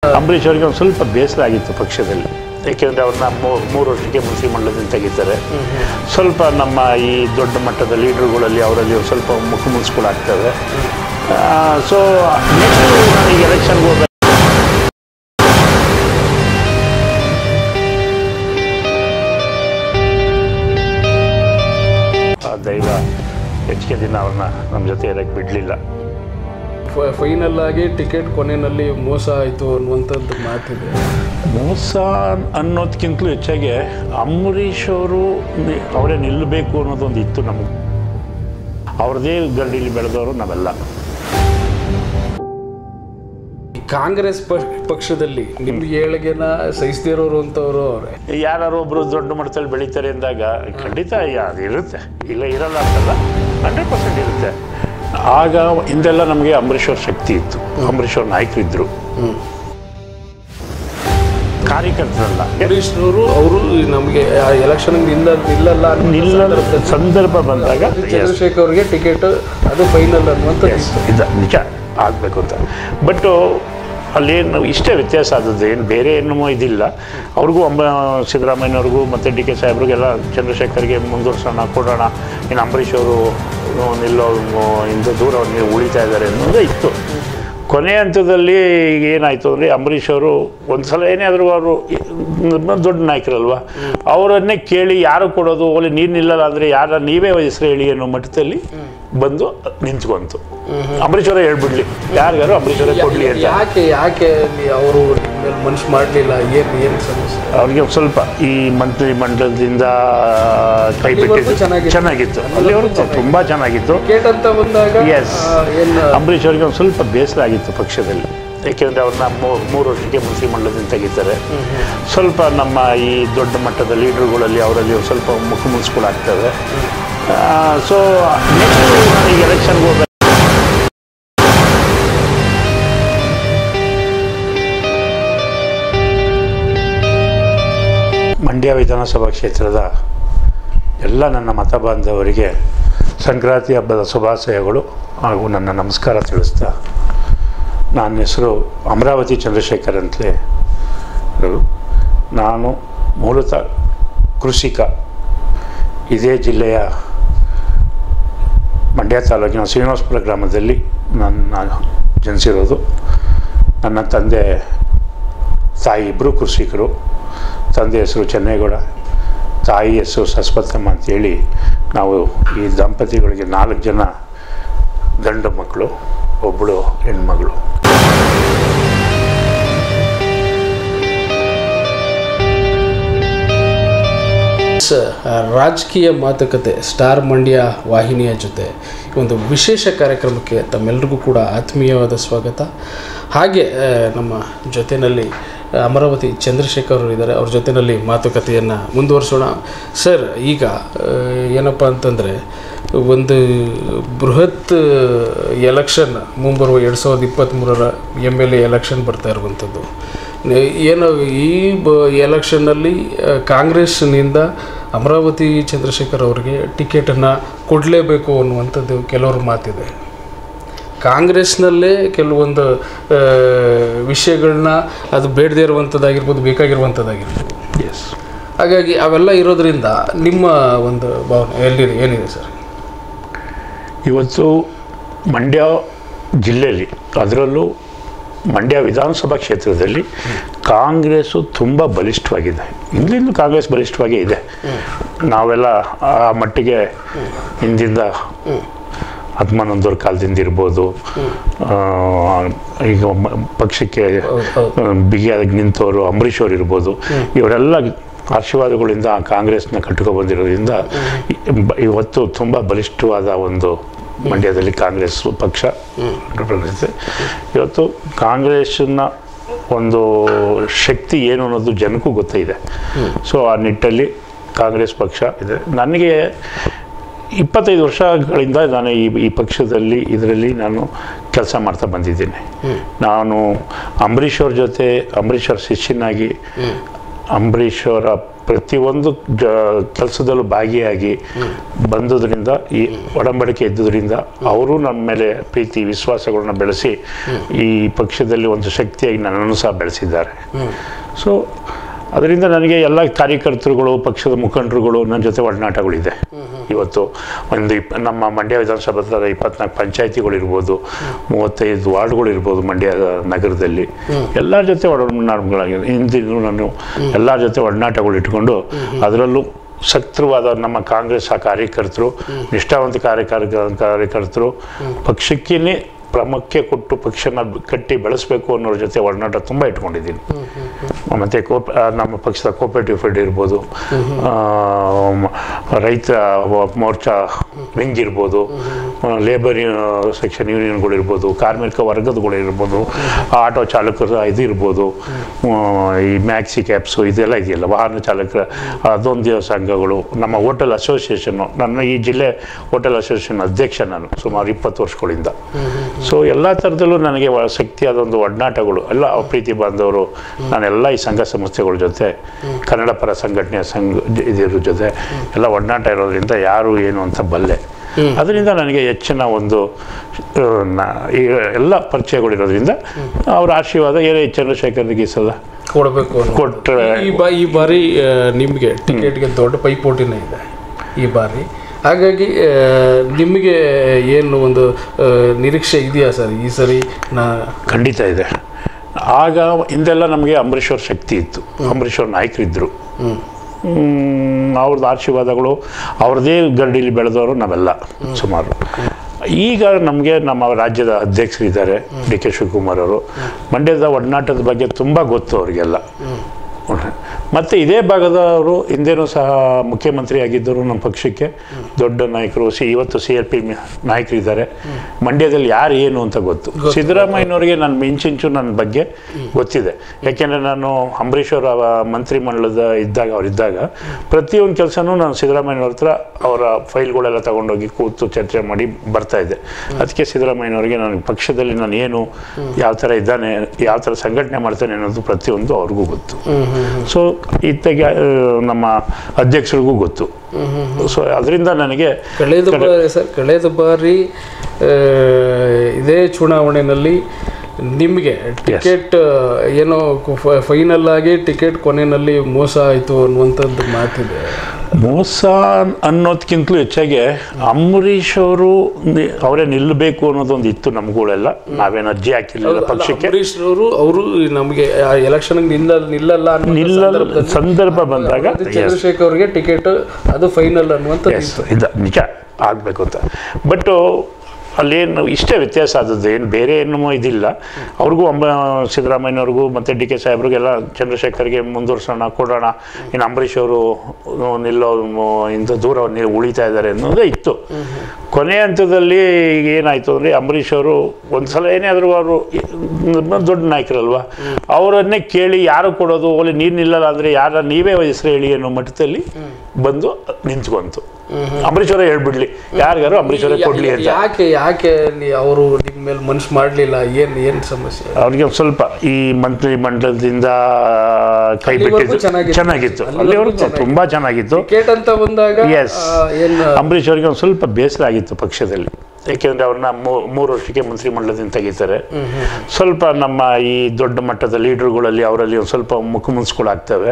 ಅಂಬರೀಷ್ ಅವರಿಗೆ ಒಂದು ಸ್ವಲ್ಪ ಬೇಸರ ಆಗಿತ್ತು ಪಕ್ಷದಲ್ಲಿ ಯಾಕೆಂದರೆ ಅವ್ರನ್ನ ಮೂರು ವರ್ಷಕ್ಕೆ ಮುಸ್ಲಿಂ ಮಂಡಲದಿಂದ ತೆಗಿತಾರೆ ಸ್ವಲ್ಪ ನಮ್ಮ ಈ ದೊಡ್ಡ ಮಟ್ಟದ ಲೀಡರ್ಗಳಲ್ಲಿ ಅವರಲ್ಲಿ ಒಂದು ಸ್ವಲ್ಪ ಮುಖ ಮುನ್ಸ್ಗಳಾಗ್ತವೆ ಸೊ ನೆಕ್ಸ್ಟ್ ನನಗೆ ಎಲೆಕ್ಷನ್ಗೆ ಹೋದ ಆ ದೈವ ಹೆಚ್ಚಿಗೆ ದಿನ ಅವ್ರನ್ನ ನಮ್ಮ ಜೊತೆ ಇರೋಕ್ಕೆ ಬಿಡಲಿಲ್ಲ ಫೈನಲ್ ಆಗಿ ಟಿಕೆಟ್ ಕೊನೆಯಲ್ಲಿ ಮೋಸ ಆಯಿತು ಅನ್ನುವಂಥದ್ದು ಮಾತಿದೆ ಮೋಸ ಅನ್ನೋದಕ್ಕಿಂತಲೂ ಹೆಚ್ಚಾಗಿ ಅಂಬರೀಷ್ ಅವರು ನಿ- ಅವರೇ ನಿಲ್ಲಬೇಕು ಅನ್ನೋದೊಂದು ಇತ್ತು ನಮಗೆ ಅವ್ರದ್ದೇ ಗರಡಿಲಿ ಬೆಳೆದವರು ನಾವೆಲ್ಲ ಈ ಕಾಂಗ್ರೆಸ್ ಪಕ್ಷ- ಪಕ್ಷದಲ್ಲಿ ನಿಮ್ಗೆ ಏಳಿಗೆನ ಸಹಿಸದೇ ಇರೋರು ಅಂತವರು ಅವರೇ ಯಾರು ಒಬ್ಬರು ದೊಡ್ಡ ಮಟ್ಟದಲ್ಲಿ ಬೆಳೀತಾರೆ ಅಂದಾಗ ಖಂಡಿತ ಯಾ- ಅದು ಇರುತ್ತೆ ಇಲ್ಲ ಇರಲ್ಲ ಅಂತಲ್ಲ ಹಂಡ್ರೆಡ್ ಪರ್ಸೆಂಟ್ ಇರುತ್ತೆ ಆಗ ಹಿಂದೆಲ್ಲ ನಮಗೆ ಅಂಬರೀಷ್ ಅವ್ರ ಶಕ್ತಿ ಇತ್ತು ಅಂಬರೀಷ್ ಅವ್ರ ನಾಯಕರಿದ್ದರು ಕಾರ್ಯಕರ್ತರಲ್ಲ ಅಂಬರೀಷ್ನವರು ಅವರು ನಮಗೆ ಎಲೆಕ್ಷನ್ ನಿಲ್ಲ ನಿಲ್ಲಲ್ಲ ಅನ್ನೋ ನಿಲ್ಲ ಸಂದರ್ಭದಲ್ಲಿ ಸಂದರ್ಭ ಬಂದಾಗ yes. ಚಂದ್ರಶೇಖರ್ ಅವರಿಗೆ ಟಿಕೆಟ್ ಅದು ಫೈನಲ್ ಅನ್ನುವಂಥದ್ದು ಎಸ್ ಇದು ನಿಜ ಆಗಬೇಕು ಅಂತ ಬಟ್ಟು ಅಲ್ಲೇನು ಇಷ್ಟೇ ವ್ಯತ್ಯಾಸ ಆದದ್ದು ಏನು ಬೇರೆ ಏನು ಇದಿಲ್ಲ ಅವ್ರಿಗೂ ಅಂಬ ಸಿದ್ದರಾಮಯ್ಯನವ್ರಿಗೂ ಮತ್ತು ಡಿ ಕೆ ಸಾಹೇಬ್ರಿಗೆಲ್ಲ ಚಂದ್ರಶೇಖರ್ಗೆ ಮುಂದುವರ್ಸೋಣ ಕೊಡೋಣ ಇನ್ನು ಅಂಬರೀಷ್ ಅವರು ನಿಲ್ಲೋ ಇಂದ ದೂರ ಅವ್ರು ಉಳಿತಾ ಇದ್ದಾರೆ ಅನ್ನೋದೇ ಇತ್ತು ಕೊನೆ ಹಂತದಲ್ಲಿ ಈಗ ಏನಾಯಿತು ಅಂದರೆ ಅಂಬರೀಷ್ ಅವರು ಒಂದು ಸಲ ಏನೇ ಆದರೂ ಅವರು ದೊಡ್ಡ ನಾಯಕರಲ್ವ ಅವರನ್ನೇ ಕೇಳಿ ಯಾರು ಕೊಡೋದು ಒಳ್ಳೆ ನೀರು ನಿಲ್ಲಲ್ಲ ಅಂದರೆ ಯಾರ ನೀವೇ ಹೆಸರು ಹೇಳಿ ಅನ್ನೋ ಮಟ್ಟದಲ್ಲಿ ಬಂದು ನಿಂತ್ಕೊಂತು ಅಂಬರೀಷ್ ಅವರೇ ಹೇಳ್ಬಿಡ್ಲಿ ಯಾರಿಗಾರು ಅಂಬರೀಷ್ ಅವರೇ ಕೊಡಲಿ ಅಂತ ಯಾಕೆ ಯಾಕೆ ಅವರು ಮೇಲೆ ಮನುಷ್ಯ ಮಾಡಲಿಲ್ಲ ಏನು ಏನು ಸಮಸ್ಯೆ ಅವ್ರಿಗೆ ಒಂದ್ ಸ್ವಲ್ಪ ಈ ಮಂತ್ರಿ ಮಂಡಲದಿಂದ ಕೈ ಬಿಟ್ಟಿದ್ದು ಚೆನ್ನಾಗಿತ್ತು. ಚೆನ್ನಾಗಿತ್ತು ಅಲ್ಲಿವರೆಗೂ ತುಂಬ ಚೆನ್ನಾಗಿತ್ತು ಟಿಕೆಟ್ ಅಂತ ಬಂದಾಗ ಎಸ್ ಆ, ಏನು ಅಂಬರೀಷ್ ಅವರಿಗೆ ಒಂದು ಸ್ವಲ್ಪ ಬೇಸರ ಆಗಿತ್ತು ಪಕ್ಷದಲ್ಲಿ ಯಾಕೆಂದರೆ ಅವ್ರನ್ನ ಮೂರು ವರ್ಷಕ್ಕೆ ಮುಸ್ಲಿಂ ಮಂಡಲದಿಂದ ತೆಗಿತಾರೆ ಸ್ವಲ್ಪ ನಮ್ಮ ಈ ದೊಡ್ಡ ಮಟ್ಟದ ಲೀಡರ್ಗಳಲ್ಲಿ ಅವರಲ್ಲಿ ಒಂದು ಸ್ವಲ್ಪ ಮುಖ ಮುನ್ಸ್ಗಳಾಗ್ತವೆ ಸೊ ನೆಕ್ಸ್ಟ್ ನನಗೆ ಎಲೆಕ್ಷನ್ಗೆ ಹೋದ ಮಂಡ್ಯ ವಿಧಾನಸಭಾ ಕ್ಷೇತ್ರದ ಎಲ್ಲ ನನ್ನ ಮತ ಬಾಂಧವರಿಗೆ ಸಂಕ್ರಾಂತಿ ಹಬ್ಬದ ಶುಭಾಶಯಗಳು ಹಾಗೂ ನನ್ನ ನಮಸ್ಕಾರ ತಿಳಿಸ್ತಾ ನನ್ನ ಹೆಸರು ಅಮರಾವತಿ ಚಂದ್ರಶೇಖರ್ ಅಂತಲೇ ಇರೋದು. ನಾನು ಮೂಲತಃ ಕೃಷಿಕ ಇದೇ ಜಿಲ್ಲೆಯ ಮಂಡ್ಯ ತಾಲೂಕಿನ ಶ್ರೀನಿವಾಸಪುರ ಗ್ರಾಮದಲ್ಲಿ ನನ್ನ ಜನಿಸಿರೋದು ನನ್ನ ತಂದೆ ತಾಯಿ ಇಬ್ಬರು ಕೃಷಿಕರು ತಂದೆ ಹೆಸರು ಚೆನ್ನೇಗೌಡ ತಾಯಿ ಹೆಸರು ಸಸ್ಪತಮ್ಮ ಅಂತೇಳಿ ನಾವು ಈ ದಂಪತಿಗಳಿಗೆ ನಾಲ್ಕು ಜನ ಗಂಡು ಮಕ್ಕಳು ಒಬ್ಬಳು ಹೆಣ್ಮಗಳು ಸ- ರಾಜಕೀಯ ಮಾತುಕತೆ ಸ್ಟಾರ್ ಮಂಡ್ಯ ವಾಹಿನಿಯ ಜೊತೆ ಈ ಒಂದು ವಿಶೇಷ ಕಾರ್ಯಕ್ರಮಕ್ಕೆ ತಮ್ಮೆಲ್ಲರಿಗೂ ಕೂಡ ಆತ್ಮೀಯವಾದ ಸ್ವಾಗತ ಹಾಗೆ ಆ, ನಮ್ಮ ಜೊತೆಯಲ್ಲಿ ಅಮರಾವತಿ ಚಂದ್ರಶೇಖರ್ ಅವರು ಇದ್ದಾರೆ ಅವ್ರ ಜೊತೆಯಲ್ಲಿ ಮಾತುಕತೆಯನ್ನು ಮುಂದುವರಿಸೋಣ ಸರ್ ಈಗ ಆ, ಏನಪ್ಪ ಅಂತಂದರೆ ಒಂದು ಬೃಹತ್ ಎಲೆಕ್ಷನ್ ಮುಂಬರುವ ಎರಡು ಸಾವಿರದ ಇಪ್ಪತ್ತ್ಮೂರರ ಎಮ್ ಎಲ್ ಎ ಎಲೆಕ್ಷನ್ ಬರ್ತಾ ಇರುವಂಥದ್ದು ನೆ- ಏನು ಈ ಬ ಎಲೆಕ್ಷನ್ನಲ್ಲಿ ಆ, ಕಾಂಗ್ರೆಸ್ನಿಂದ ಅಮರಾವತಿ ಚಂದ್ರಶೇಖರ್ ಅವರಿಗೆ ಟಿಕೆಟನ್ನು ಕೊಡಲೇಬೇಕು ಅನ್ನುವಂಥದ್ದು ಕೆಲವ್ರ ಮಾತಿದೆ ಕಾಂಗ್ರೆಸ್ನಲ್ಲೇ ಕೆಲವೊಂದು ಆ, ವಿಷಯಗಳನ್ನ ಅದು ಬೇಡದೇ ಇರುವಂಥದ್ದಾಗಿರ್ಬೋದು ಬೇಕಾಗಿರುವಂಥದ್ದಾಗಿರ್ಬೋದು ಎಸ್ ಹಾಗಾಗಿ ಅವೆಲ್ಲ ಇರೋದ್ರಿಂದ ನಿಮ್ಮ ಒಂದು ಭಾವನೆ ಎಲ್ಲಿದೆ ಏನಿದೆ ಸರ್ ಇವತ್ತು ಮಂಡ್ಯ ಜಿಲ್ಲೆಯಲ್ಲಿ ಅದರಲ್ಲೂ ಮಂಡ್ಯ ವಿಧಾನಸಭಾ ಕ್ಷೇತ್ರದಲ್ಲಿ ಕಾಂಗ್ರೆಸ್ಸು ತುಂಬ ಬಲಿಷ್ಠವಾಗಿದೆ ಇಂದಿನ ಕಾಂಗ್ರೆಸ್ ಬಲಿಷ್ಠವಾಗೇ ಇದೆ ನಾವೆಲ್ಲ ಆ ಮಟ್ಟಿಗೆ ಹಿಂದಿಂದ ಹದ್ಮಾನಂದವ್ರ ಕಾಲದಿಂದ ಇರ್ಬೋದು ಆ, ಈಗ ಮ- ಪಕ್ಷಕ್ಕೆ ಹೌದು. ಬಿಗಿಯಾಗಿ ನಿಂತವರು ಅಂಬರೀಷ್ ಅವರು ಇರ್ಬೋದು ಇವರೆಲ್ಲ ಆಶೀರ್ವಾದಗಳಿಂದ ಆ ಕಾಂಗ್ರೆಸ್ನ ಕಟ್ಕೊ ಬಂದಿರೋದ್ರಿಂದ ಇ- ಇವತ್ತು ತುಂಬ ಬಲಿಷ್ಠವಾದ ಒಂದು ಮಂಡ್ಯದಲ್ಲಿ ಕಾಂಗ್ರೆಸ್ ಪಕ್ಷ ಬೆಳೆದಿದೆ ಇವತ್ತು ಕಾಂಗ್ರೆಸ್ನ ಒಂದು ಶಕ್ತಿ ಏನು ಅನ್ನೋದು ಜನಕ್ಕೂ ಗೊತ್ತಿದೆ ಸೊ ಆ ನಿಟ್ಟಲ್ಲಿ ಕಾಂಗ್ರೆಸ್ ಪಕ್ಷ ಇದೆ ನನಗೆ ಇಪ್ಪತ್ತೈದು ವರ್ಷಗಳಿಂದ ನಾನು ಈ ಈ ಪಕ್ಷದಲ್ಲಿ ಇದರಲ್ಲಿ ನಾನು ಕೆಲಸ ಮಾಡ್ತಾ ಬಂದಿದ್ದೀನಿ ನಾನು ಅಂಬರೀಷ್ ಅವ್ರ ಜೊತೆ ಅಂಬರೀಷ್ ಅವ್ರ ಶಿಷ್ಯನಾಗಿ ಅಂಬರೀಷ್ ಅವರ ಪ್ರತಿಯೊಂದು ಜ ಕೆಲಸದಲ್ಲೂ ಭಾಗಿಯಾಗಿ ಬಂದುದರಿಂದ ಈ ಒಡಂಬಡಿಕೆ ಇದ್ದುದರಿಂದ ಅವರು ನಮ್ಮ ಮೇಲೆ ಪ್ರೀತಿ ವಿಶ್ವಾಸಗಳನ್ನ ಬೆಳೆಸಿ ಈ ಪಕ್ಷದಲ್ಲಿ ಒಂದು ಶಕ್ತಿಯಾಗಿ ನನ್ನನ್ನು ಸಹ ಬೆಳೆಸಿದ್ದಾರೆ ಸೊ ಅದರಿಂದ ನನಗೆ ಎಲ್ಲ ಕಾರ್ಯಕರ್ತರುಗಳು ಪಕ್ಷದ ಮುಖಂಡರುಗಳು ನನ್ನ ಜೊತೆ ಒಡನಾಟಗಳಿದೆ ಇವತ್ತು ಒಂದು ಇಪ್ ನಮ್ಮ ಮಂಡ್ಯ ವಿಧಾನಸಭಾದ ಇಪ್ಪತ್ನಾಲ್ಕು ಪಂಚಾಯತಿಗಳಿರ್ಬೋದು ಮೂವತ್ತೈದು ವಾರ್ಡ್ಗಳಿರ್ಬೋದು ಮಂಡ್ಯ ನಗರದಲ್ಲಿ ಎಲ್ಲರ ಜೊತೆ ಒಡನಾಟಗಳಾಗಿದೆ ಹಿಂದಿನ ನಾನು ಎಲ್ಲರ ಜೊತೆ ಒಡನಾಟಗಳು ಇಟ್ಕೊಂಡು ಅದರಲ್ಲೂ ಸಕ್ತವಾದ ನಮ್ಮ ಕಾಂಗ್ರೆಸ್ ಆ ಕಾರ್ಯಕರ್ತರು ನಿಷ್ಠಾವಂತ ಕಾರ್ಯಕರ್ ಕಾರ್ಯಕರ್ತರು ಪಕ್ಷಕ್ಕೇ ಪ್ರಾಮುಖ್ಯ ಕೊಟ್ಟು ಪಕ್ಷನ ಕಟ್ಟಿ ಬೆಳೆಸಬೇಕು ಅನ್ನೋರ ಜೊತೆ ಒಡನಾಟ ತುಂಬ ಇಟ್ಕೊಂಡಿದ್ದೀನಿ ಮತ್ತು ಕೋಪ್ ಆ, ನಮ್ಮ ಪಕ್ಷದ ಕೋಪರೇಟಿವ್ ಫೆಡ್ ಇರ್ಬೋದು ಆ, ಮ- ರೈತ ವ- ಮೋರ್ಚಾ ವಿಂಗ್ ಇರ್ಬೋದು ಲೇಬರ್ ಸೆಕ್ಷನ್ ಯೂನಿಯನ್ಗಳಿರ್ಬೋದು ಕಾರ್ಮಿಕ ವರ್ಗದಗಳಿರ್ಬೋದು ಆಟೋ ಚಾಲಕರ ಇದು ಇರ್ಬೋದು ಆ, ಈ ಮ್ಯಾಕ್ಸಿ ಕ್ಯಾಬ್ಸು ಇದೆಲ್ಲ ಇದೆಯಲ್ಲ ವಾಹನ ಚಾಲಕರ ಅದೊಂದು ಸಂಘಗಳು ನಮ್ಮ ಹೋಟೆಲ್ ಅಸೋಸಿಯೇಷನ್ನು ನನ್ನ ಈ ಜಿಲ್ಲೆ ಹೋಟೆಲ್ ಅಸೋಸಿಯೇಷನ್ ಅಧ್ಯಕ್ಷ ನಾನು ಸುಮಾರು ಇಪ್ಪತ್ತು ವರ್ಷಗಳಿಂದ ಸೊ ಎಲ್ಲ ಥರದಲ್ಲೂ ನನಗೆ ವ- ಶಕ್ತಿಯಾದ ಒಂದು ಒಡನಾಟಗಳು ಎಲ್ಲ ಪ್ರೀತಿ ಬಾಂಧವರು ನಾನೆಲ್ಲ ಈ ಸಂಘ ಸಂಸ್ಥೆಗಳ ಜೊತೆ ಕನ್ನಡ ಪರ ಸಂಘಟನೆಯ ಸಂಘ ಇದ್ರ ಜೊತೆ ಎಲ್ಲ ಒಡನಾಟ ಇರೋದ್ರಿಂದ ಯಾರು ಏನು ಅಂತ ಬಲ್ಲೆ ಅದರಿಂದ ನನಗೆ ಹೆಚ್ಚಿನ ಒಂದು ಆ, ನ- ಈ ಎಲ್ಲ ಪರಿಚಯಗಳಿರೋದ್ರಿಂದ ಅವರ ಆಶೀರ್ವಾದ ಏನೇ ಚಂದ್ರಶೇಖರ್ಗೆ ಈ ಸಲ ಕೊಡಬೇಕು ಅನ್ನೋ ಕೊಟ್ಟರೆ ಈ ಬಾ ಈ ಬಾರಿ ಆ, ನಿಮಗೆ ಟಿಕೆಟ್ಗೆ ದೊಡ್ಡ ಪೈಪೋಟಿನೇ ಇದೆ ಈ ಬಾರಿ ಹಾಗಾಗಿ ಆ, ನಿಮಗೆ ಏನು ಒಂದು ಆ, ನಿರೀಕ್ಷೆ ಇದೆಯಾ ಸರ್ ಈ ಸರಿ ನಾ ಖಂಡಿತ ಇದೆ ಆಗ ಹಿಂದೆಲ್ಲ ನಮಗೆ ಅಂಬರೀಷ್ ಅವ್ರ ಶಕ್ತಿ ಇತ್ತು ಅಂಬರೀಷ್ ಅವ್ರ ನಾಯಕರಿದ್ದರು ಅವ್ರದ್ದು ಆಶೀರ್ವಾದಗಳು ಅವ್ರದ್ದೇ ಗರಡಿಲಿ ಬೆಳೆದವರು ನಾವೆಲ್ಲ ಸುಮಾರು ಈಗ ನಮಗೆ ನಮ್ಮ ರಾಜ್ಯದ ಅಧ್ಯಕ್ಷರಿದ್ದಾರೆ ಡಿ ಕೆ ಶಿವಕುಮಾರ್ ಅವರು ಮಂಡ್ಯದ ಒಡನಾಟದ ಬಗ್ಗೆ ತುಂಬ ಗೊತ್ತು ಅವರಿಗೆಲ್ಲ ಮತ್ತು ಇದೇ ಭಾಗದವರು ಹಿಂದೇನೂ ಸಹ ಮುಖ್ಯಮಂತ್ರಿ ಆಗಿದ್ದರು ನಮ್ಮ ಪಕ್ಷಕ್ಕೆ ದೊಡ್ಡ ನಾಯಕರು ಸಿ ಇವತ್ತು ಸಿ ಆರ್ ಪಿ ನಾಯಕರಿದ್ದಾರೆ ಮಂಡ್ಯದಲ್ಲಿ ಯಾರು ಏನು ಅಂತ ಗೊತ್ತು ಸಿದ್ದರಾಮಯ್ಯನವರಿಗೆ ನನ್ನ ಮಿಂಚಿಂಚು ನನ್ನ ಬಗ್ಗೆ ಗೊತ್ತಿದೆ ಯಾಕೆಂದರೆ ನಾನು ಅಂಬರೀಷ್ ಅವರ ಮಂತ್ರಿಮಂಡಲದ ಇದ್ದಾಗ ಅವರಿದ್ದಾಗ ಪ್ರತಿಯೊಂದು ಕೆಲಸನೂ ನಾನು ಸಿದ್ದರಾಮಯ್ಯನವ್ರ ಹತ್ರ ಅವರ ಫೈಲ್ಗಳೆಲ್ಲ ತಗೊಂಡೋಗಿ ಕೂತು ಚರ್ಚೆ ಮಾಡಿ ಬರ್ತಾ ಇದ್ದೆ ಅದಕ್ಕೆ ಸಿದ್ದರಾಮಯ್ಯನವರಿಗೆ ನನಗೆ ಪಕ್ಷದಲ್ಲಿ ನಾನು ಏನು ಯಾವ ಥರ ಇದ್ದಾನೆ ಯಾವ ಥರ ಸಂಘಟನೆ ಮಾಡ್ತಾನೆ ಅನ್ನೋದು ಪ್ರತಿಯೊಂದು ಅವ್ರಿಗೂ ಗೊತ್ತು ಸೊ ಇತ್ತಾಗ ನಮ್ಮ ಅಧ್ಯಕ್ಷರಿಗೂ ಗೊತ್ತು ಸೊ ಅದರಿಂದ ನನಗೆ ಕಳೆದ ಬಾರಿ ಸರ್ ಕಳೆದ ಬಾರಿ ಆ, ಇದೇ ಚುನಾವಣೆಯಲ್ಲಿ ನಿಮಗೆ ಟಿಕೆಟ್ ಏನೋ ಫೈನಲ್ ಆಗಿ ಟಿಕೆಟ್ ಕೊನೆಯಲ್ಲಿ ಮೋಸ ಆಯಿತು ಅನ್ನುವಂಥದ್ದು ಮಾತಿದೆ ಮೋಸ ಅನ್ನೋದಕ್ಕಿಂತಲೂ ಹೆಚ್ಚಾಗಿ ಅಂಬರೀಷ್ ಅವರು ನಿ- ಅವರೇ ನಿಲ್ಲಬೇಕು ಅನ್ನೋದೊಂದು ಇತ್ತು ನಮ್ಗಳೆಲ್ಲ ನಾವೇನು ಅರ್ಜಿ ಹಾಕಿರ್ಲಿಲ್ಲ ಪಕ್ಷಕ್ಕೆ ಅಂಬರೀಷ್ ಅವರು ಅವರು ನಮಗೆ ಎಲೆಕ್ಷನ್ ನಿಲ್ಲ ನಿಲ್ಲಲ್ಲ ಅನ್ನೋ ನಿಲ್ಲ ಸಂದರ್ಭದಲ್ಲಿ ಸಂದರ್ಭ ಬಂದಾಗ ಅದು ಚಂದ್ರಶೇಖರ್ ಅವರಿಗೆ ಟಿಕೆಟ್ ಅದು ಫೈನಲ್ ಅನ್ನುವಂಥದ್ದು ಎಸ್ ಇದು ನಿಜ ಆಗಬೇಕು ಅಂತ ಬಟ್ ಅಲ್ಲೇನು ಇಷ್ಟೇ ವ್ಯತ್ಯಾಸ ಆದದ್ದು ಏನು ಬೇರೆ ಏನು ಇದಿಲ್ಲ ಅವ್ರಿಗೂ ಅಂಬ ಸಿದ್ದರಾಮಯ್ಯನವ್ರಿಗೂ ಮತ್ತು ಡಿ ಕೆ ಸಾಹೇಬ್ರಿಗೆಲ್ಲ ಚಂದ್ರಶೇಖರ್ಗೆ ಮುಂದುವರ್ಸೋಣ ಕೊಡೋಣ ಇನ್ನು ಅಂಬರೀಷ್ ಅವರು ನಿಲ್ಲೋ ಇಂಥ ದೂರ ನಿ- ಉಳಿತಾ ಇದ್ದಾರೆ ಅನ್ನೋದೇ ಇತ್ತು ಕೊನೆ ಹಂತದಲ್ಲಿ ಈಗ ಏನಾಯಿತು ಅಂದರೆ ಅಂಬರೀಷ್ ಅವರು ಒಂದು ಸಲ ಏನೇ ಆದರೂ ಅವರು ದೊಡ್ಡ ನಾಯಕರಲ್ವಾ ಅವರನ್ನೇ ಕೇಳಿ ಯಾರು ಕೊಡೋದು ಒಳ್ಳೆ ನೀರು ನಿಲ್ಲಲ್ಲ ಅಂದರೆ ಯಾರ ನೀವೇ ಹೆಸರು ಹೇಳಿ ಅನ್ನೋ ಮಟ್ಟದಲ್ಲಿ ಬಂದು ನಿಂತ್ಕೊಂತು ಅಂಬರೀಷ್ ಅವರೇ ಹೇಳ್ಬಿಡ್ಲಿ ಯಾರಿಗಾರು ಅಂಬರೀಷ್ ಅವರೇ ಕೊಡ್ಲಿ ಅಂತ ಯಾಕೆ ಯಾಕೆ ಅವರು ನಿಮ್ಮ ಮೇಲೆ ಮನ್ಸು ಮಾಡಲಿಲ್ಲ ಏನು ಏನು ಸಮಸ್ಯೆ ಅವ್ರಿಗೆ ಒಂದ್ ಸ್ವಲ್ಪ ಈ ಮಂತ್ರಿ ಮಂಡಲದಿಂದ ಕೈ ಅಲ್ಲಿವರೆಗೂ ಬಿಟ್ಟಿದ್ದು ಚೆನ್ನಾಗಿತ್ತು. ಚೆನ್ನಾಗಿತ್ತು ಅಲ್ಲಿವರೆಗೂ ಅಲ್ಲಿವರೆಗೂ ಚೆನ್ನಾಗಿತ್ತು. ತುಂಬಾ ಚೆನ್ನಾಗಿತ್ತು ಟಿಕೆಟ್ ಅಂತ ಬಂದಾಗ Yes. ಏನು ಅಂಬರೀಷ್ ಅವರಿಗೆ ಒಂದು ಸ್ವಲ್ಪ ಬೇಸರ ಆಗಿತ್ತು ಪಕ್ಷದಲ್ಲಿ ಯಾಕೆಂದ್ರೆ ಅವ್ರನ್ನ ಮೂರು ವರ್ಷಕ್ಕೆ ಮಂತ್ರಿಮಂಡಲದಿಂದ ತೆಗಿತಾರೆ ಸ್ವಲ್ಪ ನಮ್ಮ ಈ ದೊಡ್ಡ ಮಟ್ಟದ ಲೀಡರ್ಗಳಲ್ಲಿ ಅವರಲ್ಲಿ ಒಂದು ಸ್ವಲ್ಪ ಮುಖಮುನ್ಸ್ಗಳಾಗ್ತವೆ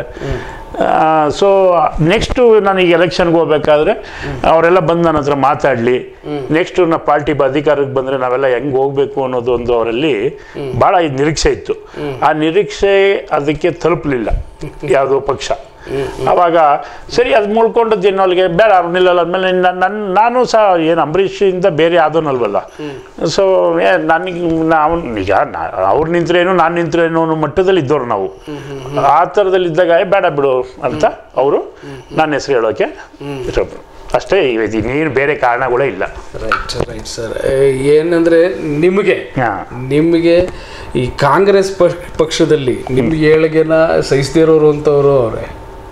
ಸೊ ನೆಕ್ಸ್ಟು ನನಗೆ ಎಲೆಕ್ಷನ್ಗೆ ಹೋಗ್ಬೇಕಾದ್ರೆ ಅವರೆಲ್ಲ ಬಂದು ನನ್ನ ಹತ್ರ ಮಾತಾಡಲಿ ನೆಕ್ಸ್ಟ್ ನಾ ಪಾರ್ಟಿ ಅಧಿಕಾರಕ್ಕೆ ಬಂದರೆ ನಾವೆಲ್ಲ ಹೆಂಗೆ ಹೋಗ್ಬೇಕು ಅನ್ನೋದು ಒಂದು ಅವರಲ್ಲಿ ಭಾಳ ಇದು ನಿರೀಕ್ಷೆ ಇತ್ತು ಆ ನಿರೀಕ್ಷೆ ಅದಕ್ಕೆ ತಲುಪಲಿಲ್ಲ ಯಾವುದೋ ಪಕ್ಷ ಅವಾಗ ಸರಿ ಅದು ಮುಳ್ಕೊಂಡದ್ದು ಏನೋಲ್ಗೆ ಬೇಡ ಅವ್ರು ನಿಲ್ಲಲ್ಲ ಆದ್ಮೇಲೆ ನನ್ನ ನಾನು ಸಹ ಏನು ಅಂಬರೀಷಿಂದ ಬೇರೆ ಆದೋನಲ್ವಲ್ಲ ಸೊ ನನಗೆ ನಾವು ಈಗ ಅವ್ರು ನಿಂತ್ರೇನು ನಾನು ನಿಂತ್ರೇನು ಅನ್ನೋ ಮಟ್ಟದಲ್ಲಿ ಇದ್ದವ್ರು ನಾವು ಆ ಥರದಲ್ಲಿ ಇದ್ದಾಗ "ಏ, ಬೇಡ ಬಿಡು ಅಂತ ಅವರು ನನ್ನ ಹೆಸರು ಹೇಳೋಕೆ ಇಷ್ಟಪಡ್ರು ಅಷ್ಟೇ ಇದು ನೀನು ಬೇರೆ ಕಾರಣಗಳೇ ಇಲ್ಲ ರೈಟ್ ರೈಟ್ ಸರ್ ಏನಂದ್ರೆ ನಿಮಗೆ ಹಾಂ ನಿಮಗೆ ಈ ಕಾಂಗ್ರೆಸ್ ಪಕ್ಷ- ಪಕ್ಷದಲ್ಲಿ ನಿಮ್ಗೆ ಏಳಿಗೆನ ಸಹಿಸ್ದಿರೋರು ಅಂತವ್ರು ಅವರೇ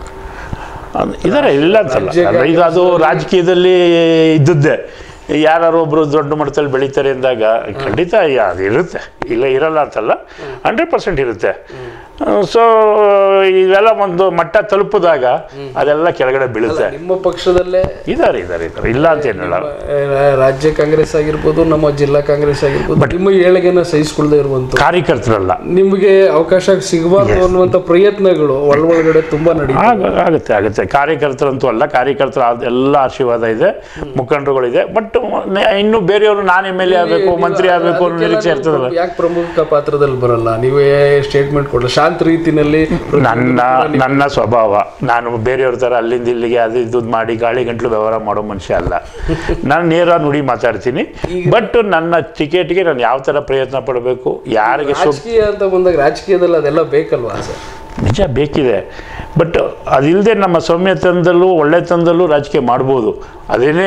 ಇದಾರೆ ಇಲ್ಲ ಅಂತಲ್ಲ ರಾಜ್ಯ ಅಲ್ಲ, ಈಗ ಅದು ರಾಜಕೀಯದಲ್ಲಿ ಇದ್ದದ್ದೇ ಯಾರು ಒಬ್ರು ದೊಡ್ಡ ಮಟ್ಟದಲ್ಲಿ ಬೆಳೀತಾರೆ ಅಂದಾಗ ಖಂಡಿತ ಯಾ- ಅದು ಇರುತ್ತೆ ಇಲ್ಲ ಇರಲ್ಲ ಅಂತಲ್ಲ ಹಂಡ್ರೆಡ್ ಪರ್ಸೆಂಟ್ ಇರುತ್ತೆ ಸೊ ಇವೆಲ್ಲ ಒಂದು ಮಟ್ಟ ತಲುಪಿದಾಗ ಅದೆಲ್ಲ ಕೆಳಗಡೆ ಬೀಳುತ್ತೆ ನಿಮ್ಮ ಪಕ್ಷದಲ್ಲೇ ಇದಾರೆ ಇದಾರೆ ಇದಾರೆ ಇಲ್ಲ ಅಂತ ಏನಿಲ್ಲ ಆ, ರಾಜ್ಯ ಕಾಂಗ್ರೆಸ್ ಆಗಿರ್ಬೋದು ನಮ್ಮ ಜಿಲ್ಲಾ ಕಾಂಗ್ರೆಸ್ ಆಗಿರ್ಬೋದು ನಿಮ್ಮ ಏಳಿಗೆನ ಸಹಿಸ್ಕೊಳ್ದೇ ಇರುವಂತ ಕಾರ್ಯಕರ್ತರಲ್ಲ ನಿಮಗೆ ಅವಕಾಶ ಸಿಗಬಾರ್ದು ಅನ್ನುವಂಥ ಪ್ರಯತ್ನಗಳು ಒಳ ಒಳಗಡೆ ತುಂಬಾ ನಡೀತವೆ ಆಗ- ಆಗುತ್ತೆ ಆಗುತ್ತೆ ಕಾರ್ಯಕರ್ತರಂತೂ ಅಲ್ಲ ಕಾರ್ಯಕರ್ತರ ಆದ್- ಎಲ್ಲ ಆಶೀರ್ವಾದ ಇದೆ ಮುಖಂಡರುಗಳಿದೆ ಬಟ್ ಇನ್ನು ಬೇರೆಯವರು ನಾನು ಎಮ್ ಎಲ್ ಎ ಆಗಬೇಕು ಮಂತ್ರಿ ಆಗಬೇಕು ಅನ್ನೋ ನಿರೀಕ್ಷೆ ಇರ್ತದಲ್ಲ ಯಾಕೆ ಪ್ರಮುಖ ಪಾತ್ರದಲ್ಲಿ ಬರಲ್ಲ ನೀವೇ ಸ್ಟೇಟ್ಮೆಂಟ್ ಕೊಡಲ್ಲ ಶಾಂತ ರೀತಿನಲ್ಲಿ ನನ್ನ ನನ್ನ ಸ್ವಭಾವ ನಾನು ಬೇರೆಯವ್ರ ಥರ ಅಲ್ಲಿಂದ ಇಲ್ಲಿಗೆ ಅದು ಇದು ಮಾಡಿ ಗಾಳಿ ಗಂಟ್ಲು ವ್ಯವಹಾರ ಮಾಡೋ ಮನುಷ್ಯ ಅಲ್ಲ ನಾನು ನೇರ ನುಡಿ ಮಾತಾಡ್ತೀನಿ ಬಟ್ ನನ್ನ ಟಿಕೆಟ್ಗೆ ನಾನು ಯಾವ ಥರ ಪ್ರಯತ್ನ ಪಡಬೇಕು ಯಾರಿಗೆ ಸು ರಾಜಕೀಯ ಅಂತ ಬಂದಾಗ ರಾಜಕೀಯದಲ್ಲಿ ಅದೆಲ್ಲ ಬೇಕಲ್ವಾ ಸರ್ ನಿಜ ಬೇಕಿದೆ ಬಟ್ ಅದಿಲ್ಲದೆ ನಮ್ಮ ಸೌಮ್ಯತನದಲ್ಲೂ ಒಳ್ಳೆತನದಲ್ಲೂ ರಾಜಕೀಯ ಮಾಡ್ಬೋದು ಅದೇನೇ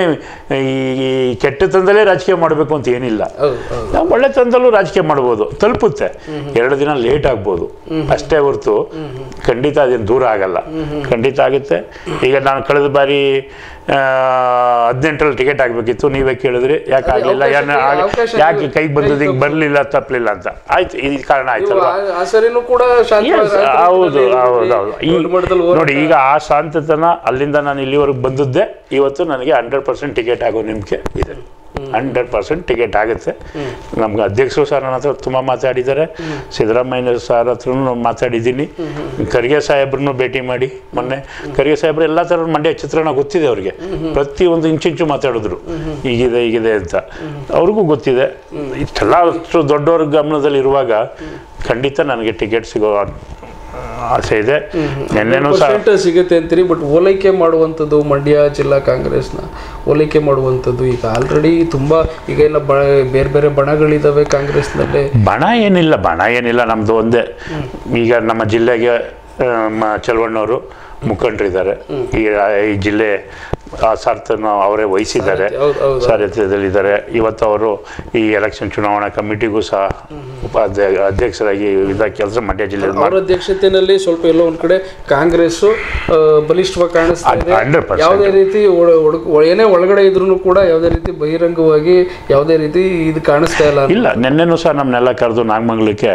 ಈ ಕೆಟ್ಟತನದಲ್ಲೇ ರಾಜಕೀಯ ಮಾಡಬೇಕು ಅಂತ ಏನಿಲ್ಲ ಹೌದು ಹೌದು ನಾವು ಒಳ್ಳೆತನದಲ್ಲೂ ರಾಜಕೀಯ ಮಾಡ್ಬೋದು ತಲುಪುತ್ತೆ ಎರಡು ದಿನ ಲೇಟ್ ಆಗ್ಬೋದು ಅಷ್ಟೇ ಹೊರತು ಖಂಡಿತ ಅದೇನು ದೂರ ಆಗಲ್ಲ ಖಂಡಿತ ಆಗುತ್ತೆ ಈಗ ನಾನು ಕಳೆದ ಬಾರಿ ಹದಿನೆಂಟರಲ್ಲಿ ಟಿಕೆಟ್ ಆಗಬೇಕಿತ್ತು ನೀವೇ ಕೇಳಿದ್ರಿ ಯಾಕೆ ಆಗಲಿಲ್ಲ ಅವಕಾಶ ಯಾಕೆ ಅವಕಾಶ ಯಾಕೆ ಕೈಗೆ ಬಂದದ್ದು ಈಗ ಬರಲಿಲ್ಲ ತಪ್ಪಲಿಲ್ಲ ಅಂತ ಆಯ್ತು ಈ ಕಾರಣ ಆಯ್ತಲ್ವಾ ಆ- ಆ ಸರಿನೂ ಕೂಡ ಶಾಂತ Yes, ಹೌದು ಹೌದು ಹೌದು ಈ ದೊಡ್ಡ ಮಟ್ಟದಲ್ಲಿ ಹೋರಾಟ- ನೋಡಿ ಈಗ ಆ ಶಾಂತತನ ಅಲ್ಲಿಂದ ನಾನು ಇಲ್ಲಿವರೆಗೆ ಬಂದದ್ದೇ ಇವತ್ತು ನನಗೆ ಹಂಡ್ರೆಡ್ ಪರ್ಸೆಂಟ್ ಟಿಕೆಟ್ ಆಗೋ ನಂಬಿಕೆ ಇದೆ ಹಂಡ್ರೆಡ್ ಪರ್ಸೆಂಟ್ ಟಿಕೆಟ್ ಆಗುತ್ತೆ ನಮ್ಗೆ ಅಧ್ಯಕ್ಷರು ಸರ್ ನನ್ನ ಹತ್ರ ತುಂಬ ಮಾತಾಡಿದ್ದಾರೆ ಸಿದ್ದರಾಮಯ್ಯ ಸರ್ ಹತ್ರನೂ ಮಾತಾಡಿದ್ದೀನಿ ಖರ್ಗೆ ಸಾಹೇಬ್ರನ್ನು ಭೇಟಿ ಮಾಡಿ ಮೊನ್ನೆ ಖರ್ಗೆ ಸಾಹೇಬ್ರು ಎಲ್ಲ ಥರದ ಮಂಡ್ಯ ಚಿತ್ರಣ ಗೊತ್ತಿದೆ ಅವ್ರಿಗೆ ಪ್ರತಿಯೊಂದು ಇಂಚಿಂಚು ಮಾತಾಡಿದ್ರು ಹೀಗಿದೆ ಹೀಗಿದೆ ಅಂತ ಅವ್ರಿಗೂ ಗೊತ್ತಿದೆ ಇಷ್ಟೆಲ್ಲ ಅಷ್ಟು ದೊಡ್ಡವ್ರ ಗಮನದಲ್ಲಿ ಇರುವಾಗ ಖಂಡಿತ ನನಗೆ ಟಿಕೆಟ್ ಸಿಗೋ ಆಸೆ ಇದೆ ನಿನ್ನೆನೂ ಸಹ ಪರ್ಸೆಂಟ್ ಸಿಗುತ್ತೆ ಅಂತೀರಿ ಬಟ್ ಓಲೈಕೆ ಮಾಡುವಂಥದ್ದು ಮಂಡ್ಯ ಜಿಲ್ಲಾ ಕಾಂಗ್ರೆಸ್ನ ಓಲೈಕೆ ಮಾಡುವಂಥದ್ದು ಈಗ ಆಲ್ರೆಡಿ ತುಂಬಾ ಈಗ ಎಲ್ಲ ಬ ಬೇರೆ ಬೇರೆ ಬಣಗಳಿದಾವೆ ಕಾಂಗ್ರೆಸ್ನಲ್ಲಿ ಬಣ ಏನಿಲ್ಲ ಬಣ ಏನಿಲ್ಲ ನಮ್ಮದು ಒಂದೇ ಈಗ ನಮ್ಮ ಜಿಲ್ಲೆಗೆ ಆ, ಮ ಚಲವಣ್ಣವರು ಮುಖಂಡರಿದ್ದಾರೆ ಈ ಈ ಜಿಲ್ಲೆ ಆ ಸಾರ್ಥನ ಅವರೇ ವಹಿಸಿದ್ದಾರೆ ಹೌದು ಹೌದು ಸಾರಥ್ಯದಲ್ಲಿದ್ದಾರೆ ಇವತ್ತು ಅವರು ಈ ಎಲೆಕ್ಷನ್ ಚುನಾವಣಾ ಕಮಿಟಿಗೂ ಸಹ ಉಪಾಧ್ಯ ಅಧ್ಯಕ್ಷರಾಗಿ ಇದ್ದ ಕೆಲಸ ಮಂಡ್ಯ ಜಿಲ್ಲೆ ಅವರ ಅಧ್ಯಕ್ಷತೆಯಲ್ಲಿ ಸ್ವಲ್ಪ ಎಲ್ಲೋ ಒಂದ್ ಕಡೆ ಕಾಂಗ್ರೆಸ್ ಬಲಿಷ್ಠವಾಗಿ ಕಾಣಿಸ್ತಾ ಇದೆ 100%. ಯಾವುದೇ ರೀತಿ ಒಳ- ಒಳಗ್- ಒಳ- ಏನೇ ಒಳಗಡೆ ಇದ್ರೂ ಕೂಡ ಯಾವುದೇ ರೀತಿ ಬಹಿರಂಗವಾಗಿ ಯಾವುದೇ ರೀತಿ ಇದು ಕಾಣಿಸ್ತಾ ಇಲ್ಲ ಇಲ್ಲ ನಿನ್ನೆನೂ ಸಹ ನಮ್ಮನ್ನೆಲ್ಲ ಕರೆದು ನಾಗಮಂಗಲಕ್ಕೆ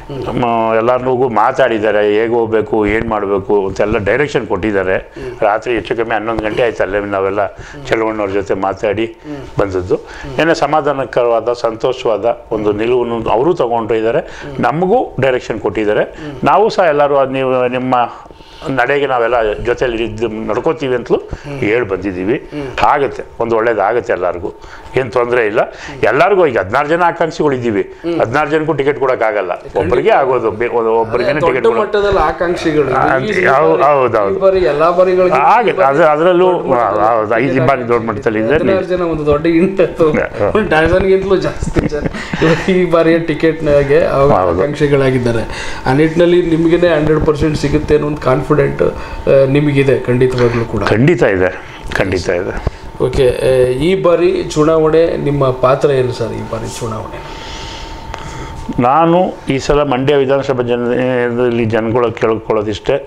ಎಲ್ಲರಿಗೂ ಮಾತಾಡಿದ್ದಾರೆ ಹೇಗೆ ಹೋಗ್ಬೇಕು ಏನು ಮಾಡಬೇಕು ಅಂತೆಲ್ಲ ಡೈರೆಕ್ಷನ್ ಕೊಟ್ಟಿದ್ದಾರೆ ರಾತ್ರಿ ಹೆಚ್ಚು ಕಮ್ಮಿ ಹನ್ನೊಂದು ಗಂಟೆ ಆಯ್ತು ಅಲ್ಲೇ ನಾವೆಲ್ಲ ಚಲವಣ್ಣವ್ರ ಜೊತೆ ಮಾತಾಡಿ ಬಂದದ್ದು ಏನೇ ಸಮಾಧಾನಕರವಾದ ಸಂತೋಷವಾದ ಒಂದು ನಿಲುವನ್ನು ಅವರು ತಗೊಂಡಿದ್ದಾರೆ ನಮಗೂ ಡೈರೆಕ್ಷನ್ ಕೊಟ್ಟಿದ್ದಾರೆ ನಾವು ಸಹ ಎಲ್ಲರೂ ಅದ್ ನೀವು ನಿಮ್ಮ ನಡೆಗೆ ನಾವೆಲ್ಲ ಜೊತೆಲಿ ಇದ್ದು ನಡ್ಕೋತೀವಿ ಅಂತಲೂ ಹೇಳಿ ಬಂದಿದ್ದೀವಿ ಆಗುತ್ತೆ ಒಂದು ಒಳ್ಳೇದಾಗುತ್ತೆ ಎಲ್ಲರಿಗೂ ಏನು ತೊಂದರೆ ಇಲ್ಲ ಎಲ್ಲರಿಗೂ ಈಗ ಹದಿನಾರು ಜನ ಆಕಾಂಕ್ಷಿಗಳಿದ್ದೀವಿ ಹದಿನಾರು ಜನಕ್ಕೂ ಟಿಕೆಟ್ ಕೊಡೋಕ್ಕಾಗಲ್ಲ ಒಬ್ಬರಿಗೆ ಆಗೋದು ಬೇ- ಒಂದು ಒಬ್ಬರಿಗೆ ಟಿಕೆಟ್ ದೊಡ್ಡ ಕೊಡೋದು ಮಟ್ಟದಲ್ಲಿ ಆಕಾಂಕ್ಷಿಗಳು ಇದು. ಈ ಅದು ಸರಿ ಹೌದು, ಬಾರಿ- ಹೌದು, ಹೌದು. ಈ ಬಾರಿ ಎಲ್ಲಾ ಬಾರಿಗಳಿಗೆ ಆಗುತ್ತೆ ಅದು ಅದರಲ್ಲೂ ಹೌದು ಐದು ಬಾರಿ ದೊಡ್ಡ ಮಟ್ಟದಲ್ಲಿ ಇದೆ ಹದಿನಾರು ಜನ ಒಂದು ದೊಡ್ಡ ಇಂಟು ಒಂದು ಡಜನ್ಗಿಂತಲೂ ಜಾಸ್ತಿ ಜನ ಇವತ್ತು ಈ ಬಾರಿಯ ಟಿಕೆಟ್ನಾಗೆ ಹೌದು. ಆಕಾಂಕ್ಷಿಗಳಾಗಿದ್ದಾರೆ ಆ ನಿಟ್ಟಿನಲ್ಲಿ ನಿಮಗೇನೆ ಹಂಡ್ರೆಡ್ ಪರ್ಸೆಂಟ್ ಸಿಗುತ್ತೆ ಅನ್ನೋ ಒಂದು ಕಾನ್ಫಿಡೆಂಟ್ ನಿಮಗಿದೆ ಖಂಡಿತವಾಗ್ಲೂ ಕೂಡ ಖಂಡಿತ ಇದೆ ಖಂಡಿತ ಇದೆ ಓಕೆ ಈ ಬಾರಿ ಚುನಾವಣೆ ನಿಮ್ಮ ಪಾತ್ರ ಏನು ಸರ್ ಈ ಬಾರಿ ಚುನಾವಣೆ ನಾನು ಈ ಸಲ ಮಂಡ್ಯ ವಿಧಾನಸಭಾ ಜನದಲ್ಲಿ ಜನಗಳು ಕೇಳ್ಕೊಳ್ಳೋದಿಷ್ಟೇ